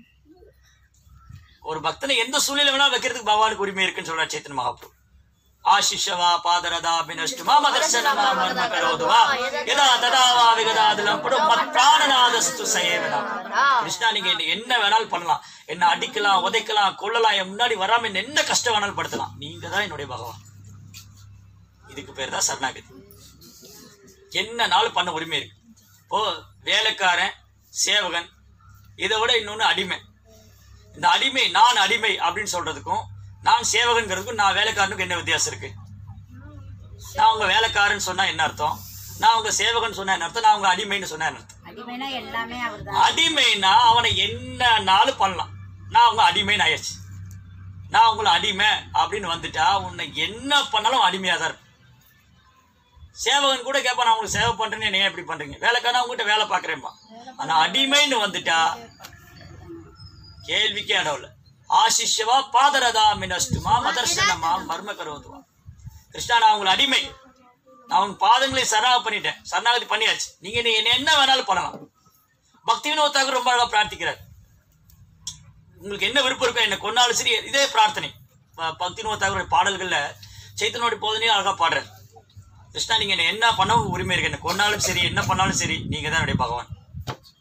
ஒரு பக்தனை எந்த சூழ்நிலை வேணா வைக்கிறதுக்கு பகவானுக்கு உரிமை இருக்குன்னு சொல்றார் சேத்தன் மகாபுரு ஆசிஷவா பாதரதா பினஷ்டு மாம தர்சனமா மர்ம கரோதுவா யதா ததா வா விகதாதிலம் புடு மத் பிராணநாதஸ்து சயேவனா கிருஷ்ணா நீங்க என்ன என்ன வேணாலும் பண்ணலாம் என்ன அடிக்கலாம் உதைக்கலாம் கொல்லலாம் என் முன்னாடி வராம என்ன என்ன கஷ்டம் வேணாலும் படுத்தலாம் நீங்க தான் என்னுடைய பகவான் இதுக்கு பேர் தான் சரணாகதி என்ன நாளும் பண்ண உரிமை இருக்கு ஓ வேலைக்காரன் சேவகன் இதை விட இன்னொன்னு அடிமை இந்த அடிமை நான் அடிமை அப்படின்னு சொல்றதுக்கும் நான் சேவகன்கிறதுக்கும் நான் வேலைக்காரனுக்கும் என்ன வித்தியாசம் இருக்கு நான் உங்க வேலைக்காரன் சொன்னா என்ன அர்த்தம் நான் உங்க சேவகன் சொன்னா என்ன அர்த்தம் நான் உங்க அடிமைன்னு சொன்னா என்ன அர்த்தம் அடிமைனா எல்லாமே அவர்தான் அடிமைனா அவனை என்னனாலும் பண்ணலாம் நான் உங்க அடிமைன்னு ஆயிடுச்சு நான் உங்களை அடிமை அப்படின்னு வந்துட்டா உன்னை என்ன பண்ணாலும் அடிமையா தான் இருப்பேன் சேவகன் கூட கேட்பான் நான் உங்களுக்கு சேவை பண்றேன்னு என்ன ஏன் இப்படி பண்றீங்க வேலைக்காரன் உங்ககிட்ட வேலை பார்க்கறேன்பா ஆனா அடிமைன்னு வந்துட்டா கேள்விக்கே இடம் இல்ல ஆசிஷ்யவா பாதரதா மினஸ்துமா மதர்சனமா மர்ம கரோதுவா கிருஷ்ணா நான் உங்களை அடிமை நான் உன் பாதங்களை சரணாக பண்ணிட்டேன் சரணாகதி பண்ணியாச்சு நீங்க நீ என்ன என்ன வேணாலும் பண்ணலாம் பக்தி வினோத்தாக ரொம்ப அழகா பிரார்த்திக்கிறார் உங்களுக்கு என்ன விருப்பம் இருக்கோ என்ன கொன்னாலும் சரி இதே பிரார்த்தனை ப- பக்தி வினோத்தாக பாடல்கள்ல சைத்தனுடைய போதனையும் அழகா பாடுறார் கிருஷ்ணா நீங்க என்ன என்ன பண்ண உரிமை இருக்கு என்ன கொன்னாலும் சரி என்ன பண்ணாலும் சரி நீங்க தான் என்னுடைய பகவான்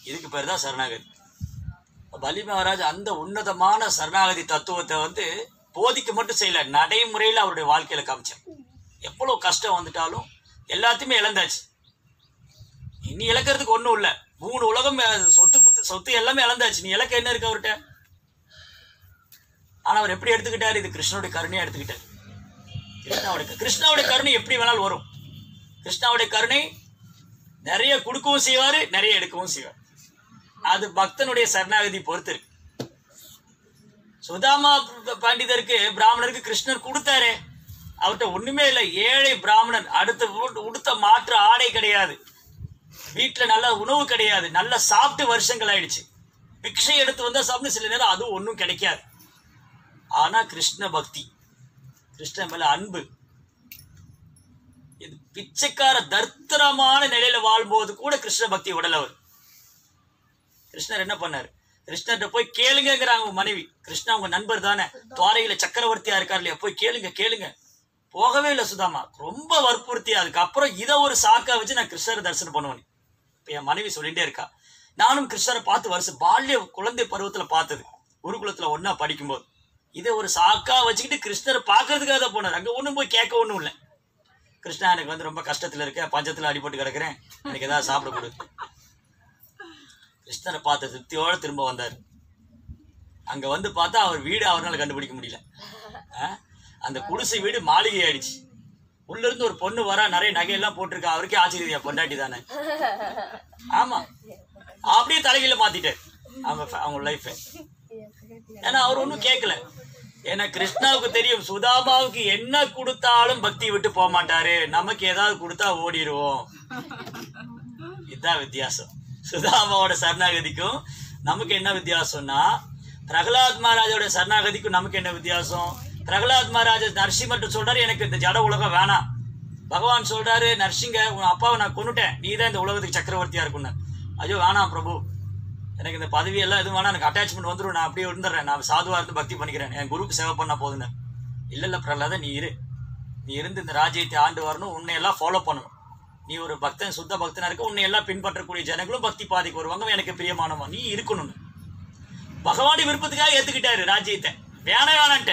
இதுக்கு பேர் தான் சரணாகதி பலி மகாராஜ் அந்த உன்னதமான சரணாகதி தத்துவத்தை வந்து போதிக்க மட்டும் செய்யல நடைமுறையில் அவருடைய வாழ்க்கையில காமிச்சார் எவ்வளவு கஷ்டம் வந்துட்டாலும் எல்லாத்தையுமே இழந்தாச்சு இனி இழக்கிறதுக்கு ஒண்ணும் இல்ல மூணு உலகம் அஹ், சொத்து புத்து சொத்து எல்லாமே இழந்தாச்சு நீ இழக்க என்ன இருக்கு அவர்கிட்ட ஆனா அவர் எப்படி எடுத்துக்கிட்டாரு இது கிருஷ்ணனுடைய கருணையா எடுத்துக்கிட்டாரு கிருஷ்ணாவுடைய கிருஷ்ணாவுடைய கருணை எப்படி வேணாலும் வரும் கிருஷ்ணாவுடைய கருணை நிறைய கொடுக்கவும் செய்வாரு நிறைய எடுக்கவும் செய்வார் அது பக்தனுடைய சரணாகதி பொறுத்து இருக்கு சுதாமா பண்டிதருக்கு பிராமணருக்கு கிருஷ்ணர் கொடுத்தாரே அவர்கிட்ட ஒண்ணுமே இல்லை ஏழை பிராமணன் அடுத்த உடு- உடுத்த மாற்று ஆடை கிடையாது வீட்டுல நல்ல உணவு கிடையாது நல்லா சாப்பிட்டு வருஷங்கள் ஆயிடுச்சு பிக்ஷை எடுத்து வந்தா சாப்பிட்டு சில நேரம் அதுவும் ஒன்றும் கிடைக்காது ஆனா கிருஷ்ண பக்தி கிருஷ்ணன் மேல அன்பு இது பிச்சைக்கார தர்த்தரமான நிலையில வாழும்போது கூட கிருஷ்ண பக்தி உடலவர் கிருஷ்ணர் என்ன பண்ணாரு கிருஷ்ணர்கிட்ட போய் கேளுங்கங்கிறாங்க உங்க மனைவி கிருஷ்ணா உங்க நண்பர் தானே துவாரையில சக்கரவர்த்தியா இருக்கார் இல்லையா போய் கேளுங்க கேளுங்க போகவே இல்லை சுதாமா ரொம்ப வற்புறுத்தி அதுக்கப்புறம் இதை ஒரு சாக்கா வச்சு நான் கிருஷ்ணரை தரிசனம் பண்ணுவேன் இப்ப என் மனைவி சொல்லிட்டே இருக்கா நானும் கிருஷ்ணரை பார்த்து வருஷம் பால்ய குழந்தை பருவத்துல பார்த்தது குருகுலத்துல ஒண்ணா படிக்கும்போது இதை ஒரு சாக்கா வச்சுக்கிட்டு கிருஷ்ணரை பார்க்கறதுக்காக தான் போனார் அங்க ஒண்ணும் போய் கேட்க ஒண்ணும் இல்லை கிருஷ்ணா எனக்கு வந்து ரொம்ப கஷ்டத்துல இருக்கேன் பஞ்சத்துல அடிபட்டு கிடக்குறேன் எனக்கு ஏதாவது சாப்பிட கொடு கிருஷ்ணரை பார்த்த திருப்தியோட திரும்ப வந்தார் அங்க வந்து பார்த்தா அவர் வீடு அவரால் கண்டுபிடிக்க முடியல ஆ? அந்த குடிசை வீடு மாளிகை ஆயிடுச்சு உள்ள இருந்து ஒரு பொண்ணு வரா நிறைய நகையெல்லாம் போட்டிருக்கா அவருக்கே ஆச்சரியம் பொண்டாட்டி தானே ஆமா அப்படியே தலைகீழ மாத்திட்டாரு அவங்க fa- அவங்க லைஃப் ஏன்னா அவர் ஒன்றும் கேட்கல ஏன்னா கிருஷ்ணாவுக்கு தெரியும் சுதாமாவுக்கு என்ன கொடுத்தாலும் பக்தி விட்டு போக மாட்டாரு நமக்கு ஏதாவது கொடுத்தா ஓடிடுவோம் இதுதான் வித்தியாசம் சுதாமாவோட சரணாகதிக்கும் நமக்கு என்ன வித்தியாசம்னா பிரகலாத் மகாராஜோட சரணாகதிக்கும் நமக்கு என்ன வித்தியாசம் பிரகலாத் மகாராஜ் நரசிம்மர்ட்ட சொல்றாரு எனக்கு இந்த ஜட உலகம் வேணாம் பகவான் சொல்றாரு நரசிங்க உன் அப்பாவை நான் கொன்னுட்டேன் நீ தான் இந்த உலகத்துக்கு சக்கரவர்த்தியா இருக்குன்னு ஐயோ வேணாம் பிரபு எனக்கு இந்த பதவி எல்லாம் எதுவும் வேணாம் எனக்கு அட்டாச்மெண்ட் வந்துடும் நான் அப்படியே இருந்துடுறேன் நான் சாதுவா இருந்து பக்தி பண்ணிக்கிறேன் என் குருவுக்கு சேவை பண்ணா போதுன்னு இல்ல இல்ல பிரகலாத நீ இரு நீ இருந்து இந்த ராஜ்யத்தை ஆண்டு வரணும் உன்னை எல்லாம் ஃபாலோ பண்ணணும் நீ ஒரு பக்தன் சுத்த பக்தனா இருக்க உன்னை எல்லாம் பின்பற்றக்கூடிய ஜனங்களும் பக்தி பாதைக்கு வருவாங்க எனக்கு பிரியமானவன் நீ இருக்கணும்னு பகவானுடைய விருப்பத்துக்காக ஏத்துக்கிட்டாரு ராஜ்யத்தை வேணே வேணான்ட்டு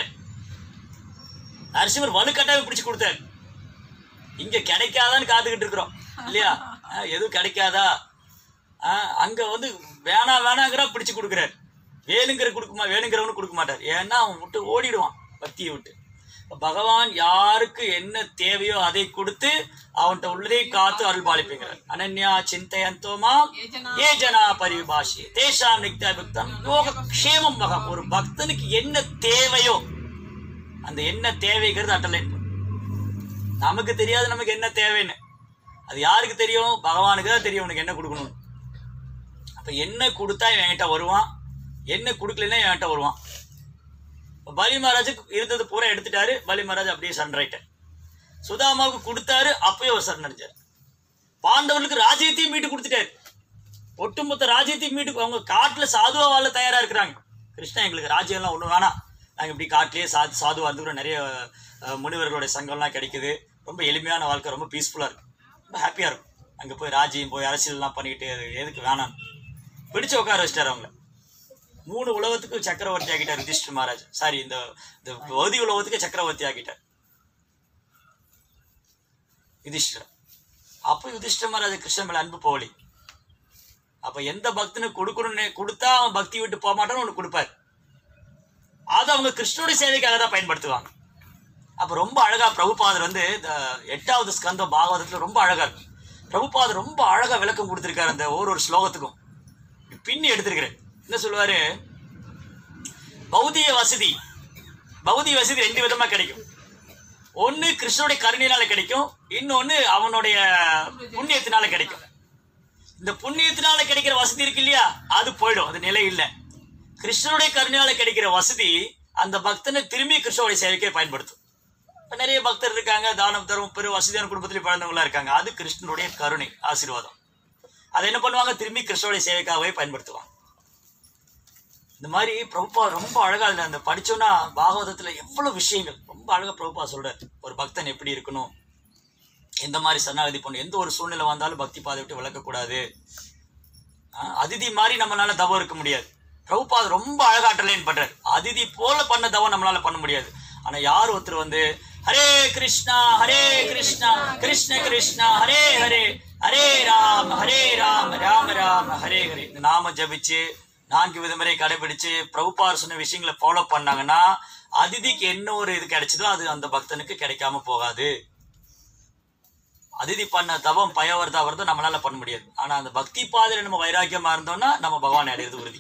நரசிம்மர் வலுக்கட்டாயம் பிடிச்சு கொடுத்தாரு இங்க கிடைக்காதான்னு காத்துக்கிட்டு இருக்கிறோம் இல்லையா அஹ் எதுவும் கிடைக்காதா அஹ் அங்க வந்து வேணா வேணாங்கிற பிடிச்சு கொடுக்குறாரு வேணுங்கிற கொடுக்குமா வேணுங்கிறவனு கொடுக்க மாட்டார் ஏன்னா அவன் விட்டு ஓடிடுவான் பக்தியை விட்டு இப்ப பகவான் யாருக்கு என்ன தேவையோ அதை கொடுத்து அவன்கிட்ட உள்ளதை காத்து அருள் பாலிப்புங்கிறார் அனன்யா சிந்தையந்தோமா ஏ ஜனா பரிபாஷி தேஷாம் நிக்தா பக்தம் யோக க்ஷேமம் மகம் ஒரு பக்தனுக்கு என்ன தேவையோ அந்த என்ன தேவைங்கிறது அட்டலைன் நமக்கு தெரியாது நமக்கு என்ன தேவைன்னு அது யாருக்கு தெரியும் பகவானுக்கு தான் தெரியும் உனக்கு என்ன கொடுக்கணும் அப்ப என்ன கொடுத்தா இவன் என்கிட்ட வருவான் என்ன கொடுக்கலன்னா இவன் என்கிட்ட வருவான் இப்ப பலி மகாராஜுக்கு இருந்தது பூரா எடுத்துட்டாரு பலி மகாராஜ் அப்படியே சரண் ஆயிட்டார் சுதாமாவுக்கு கொடுத்தாரு அப்பயே ஒரு சரண் அடைஞ்சார் பாண்டவர்களுக்கு ராஜ்யத்தையும் மீட்டு கொடுத்துட்டாரு ஒட்டுமொத்த ராஜ்யத்தையும் மீட்டு அவங்க காட்டுல சாதுவா வாழ தயாரா இருக்கிறாங்க கிருஷ்ணா எங்களுக்கு ராஜ்யம்லாம் ஒண்ணும் வேணாம் நாங்க இப்படி காட்டிலேயே சா சாதுவா இருந்துக்கிறோம் நிறைய அஹ், முனிவர்களுடைய சங்கம்லாம் கிடைக்குது ரொம்ப எளிமையான வாழ்க்கை ரொம்ப பீஸ்ஃபுல்லா இருக்கும் ரொம்ப ஹாப்பியா இருக்கும் அங்க போய் ராஜ்யம் போய் அரசியல்லாம் பண்ணிக்கிட்டு அது எதுக்கு வேணாம் பிடிச்சு உட்கார வச்சிட்டாரு அவங்கள மூணு உலகத்துக்கு சக்கரவர்த்தி ஆக்கிட்டார் யுதிஷ்டர் மகாராஜ் சாரி இந்த இந்த பௌதி உலகத்துக்கு சக்கரவர்த்தி ஆக்கிட்டார் யுதிஷ்டர் அப்போ யுதிஷ்டர் மகாராஜ் கிருஷ்ணன் மேல அன்பு போகலி அப்ப எந்த பக்தனுக்கு கொடுக்கணும்னு கொடுத்தா அவன் பக்தி விட்டு போக மாட்டான்னு ஒன்று கொடுப்பார் அது அவங்க கிருஷ்ணனுடைய சேவைக்காக தான் பயன்படுத்துவாங்க அப்ப ரொம்ப அழகா பிரபுபாதர் வந்து இந்த எட்டாவது ஸ்கந்தம் பாகவதத்துல ரொம்ப அழகா இருக்கும் பிரபுபாதர் ரொம்ப அழகா விளக்கம் கொடுத்திருக்காரு அந்த ஒரு ஒரு ஸ்லோகத்துக்கும் பின்னி எடுத்திருக்கிறேன் என்ன சொல்லுவாரு பௌதிக வசதி பௌதிக வசதி ரெண்டு விதமா கிடைக்கும் ஒண்ணு கிருஷ்ணனுடைய கருணையினால கிடைக்கும் இன்னொன்னு அவனுடைய புண்ணியத்தினால கிடைக்கும் இந்த புண்ணியத்தினால கிடைக்கிற வசதி இருக்கு இல்லையா அது போயிடும் அது நிலை இல்லை கிருஷ்ணனுடைய கருணையால கிடைக்கிற வசதி அந்த பக்தனை திரும்பி கிருஷ்ணனுடைய சேவைக்கே பயன்படுத்தும் இப்ப நிறைய பக்தர் இருக்காங்க தானம் தரும் பெரு வசதியான குடும்பத்திலே பிறந்தவங்களா இருக்காங்க அது கிருஷ்ணனுடைய கருணை ஆசீர்வாதம் அதை என்ன பண்ணுவாங்க திரும்பி கிருஷ்ணனுடைய சேவைக்காகவே பயன்படுத்துவாங்க இந்த மாதிரி பிரபுபா ரொம்ப அழகா இல்லை அந்த படிச்சோன்னா பாகவதத்துல எவ்வளவு விஷயங்கள் ரொம்ப அழகா பிரபுபா சொல்றாரு ஒரு பக்தன் எப்படி இருக்கணும் எந்த மாதிரி சரணாகதி பண்ணணும் எந்த ஒரு சூழ்நிலை வந்தாலும் பக்தி பாதை விட்டு விளக்கக்கூடாது ஆஹ் அதிதி மாதிரி நம்மளால தவம் இருக்க முடியாது பிரபுபாத் ரொம்ப அழகா அட்டலைன் பண்றாரு அதிதி போல பண்ண தவம் நம்மளால பண்ண முடியாது ஆனா யார் ஒருத்தர் வந்து ஹரே கிருஷ்ணா ஹரே கிருஷ்ணா கிருஷ்ண கிருஷ்ணா ஹரே ஹரே ஹரே ராம் ஹரே ராம் ராம ராம் ஹரே ஹரே இந்த நாம ஜபிச்சு நான்கு விதமுறை கடைபிடிச்சு பிரபுபார் சொன்ன விஷயங்களை ஃபாலோ பண்ணாங்கன்னா அதிதிக்கு என்ன ஒரு இது கிடைச்சதோ அது அந்த பக்தனுக்கு கிடைக்காம போகாது அதிதி பண்ண தவம் பயவர்தா வரதோ நம்மளால பண்ண முடியாது ஆனா அந்த பக்தி பாதையில நம்ம வைராக்கியமா இருந்தோம்னா நம்ம பகவான் அடையிறது உறுதி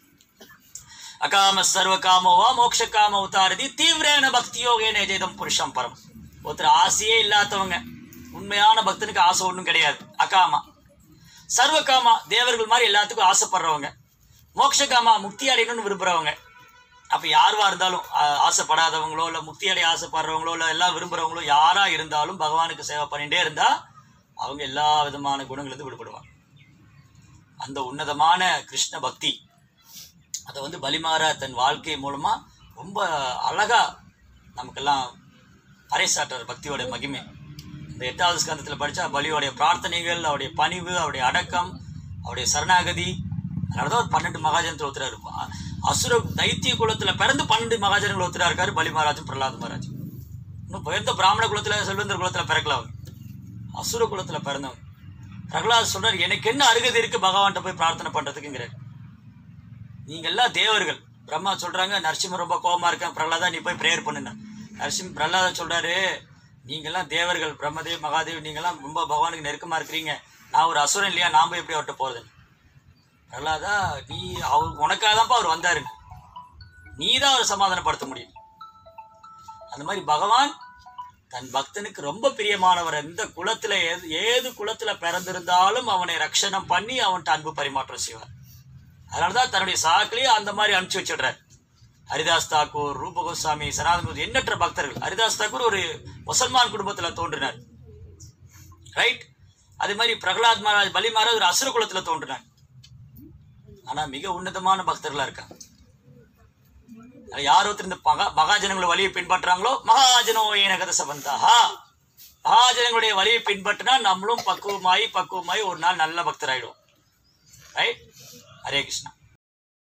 அகாம சர்வ காமோவா மோட்ச காம உத்தாரதி தீவிரேன பக்தி யோகேன ஜெயதம் புருஷம் பரம் ஒருத்தர் ஆசையே இல்லாதவங்க உண்மையான பக்தனுக்கு ஆசை ஒன்றும் கிடையாது அகாமா சர்வ காமா தேவர்கள் மாதிரி எல்லாத்துக்கும் ஆசைப்படுறவங்க மோட்ச காமா முக்தி அடையணும்னு விரும்புறவங்க அப்ப யாருவா இருந்தாலும் ஆ- ஆசைப்படாதவங்களோ இல்ல முக்தி அடைய ஆசைப்படுறவங்களோ இல்ல எல்லாம் விரும்புறவங்களோ யாரா இருந்தாலும் பகவானுக்கு சேவை பண்ணிட்டே இருந்தா அவங்க எல்லா விதமான குணங்களிலிருந்து விடுபடுவாங்க அந்த உன்னதமான கிருஷ்ண பக்தி அதை வந்து பலிமாரா தன் வாழ்க்கை மூலமா ரொம்ப அழகா நமக்கெல்லாம் பறைசாட்டுற பக்தியோட மகிமை இந்த எட்டாவது ஸ்கந்தத்தில் படிச்சா பலியோடைய பிரார்த்தனைகள் அவருடைய பணிவு அவருடைய அடக்கம் அவருடைய சரணாகதி அதனால தான் ஒரு பன்னெண்டு மகாஜனத்தில் ஒருத்தரா இருப்பான் அசுர தைத்திய குலத்துல பிறந்து பன்னெண்டு மகாஜனங்கள் ஒருத்தரா இருக்காரு பலி மகாராஜும் பிரகலாத் மகாராஜ் இன்னும் உயர்ந்த பிராமண குலத்துல செல்வந்தர் குலத்துல பிறக்கல அவங்க அசுர குலத்துல பிறந்தவங்க பிரகலாத் சொல்றாரு எனக்கு என்ன அருகதை இருக்கு பகவான்கிட்ட போய் பிரார்த்தனை பண்றதுக்குங்கிறார் நீங்க எல்லாம் தேவர்கள் பிரம்மா சொல்றாங்க நரசிம்ம ரொம்ப கோபமா இருக்கேன் பிரகலாதா நீ போய் ப்ரேயர் பண்ணுங்க நரசிம்ம பிரகலாதா சொல்றாரு நீங்க எல்லாம் தேவர்கள் பிரம்மதேவ் மகாதேவ் நீங்க எல்லாம் ரொம்ப பகவானுக்கு நெருக்கமா இருக்கிறீங்க நான் ஒரு அசுரன் இல்லையா நான் போய் எப்படி அவர்கிட்ட போறது பிரகலாதா நீ அவர் உனக்காக தான்ப்பா அவர் வந்தாரு நீ தான் அவரை சமாதானப்படுத்த முடியும் அந்த மாதிரி பகவான் தன் பக்தனுக்கு ரொம்ப பிரியமானவர் எந்த குலத்துல ஏது ஏது குலத்துல பிறந்திருந்தாலும் அவனை ரட்சணம் பண்ணி அவன்கிட்ட அன்பு பரிமாற்றம் செய்வார் அதனாலதான் தன்னுடைய சாக்கிலேயே அந்த மாதிரி அனுப்பிச்சு வச்சிடுறார் ஹரிதாஸ் தாக்கூர் ரூப கோஸ்வாமி சனாதன எண்ணற்ற பக்தர்கள் ஹரிதாஸ் தாக்கூர் ஒரு முசல்மான் குடும்பத்துல தோன்றினார் ரைட் அதே மாதிரி பிரகலாத் மகாராஜ் பலி மகாராஜ் ஒரு அசுர குலத்துல தோன்றினார் ஆனா மிக உன்னதமான பக்தர்களா இருக்காங்க அதுல யார் ஒருத்தர் இந்த மகா மகாஜனங்களோட வழியை பின்பற்றுறாங்களோ மகாஜனோ ஏனகத சபந்தாஹா மகாஜனங்களுடைய வழியை பின்பற்றினா நம்மளும் பக்குவமாயி பக்குவமாயி ஒரு நாள் நல்ல பக்தராயிடுவோம் ரைட் ஹரே கிருஷ்ணா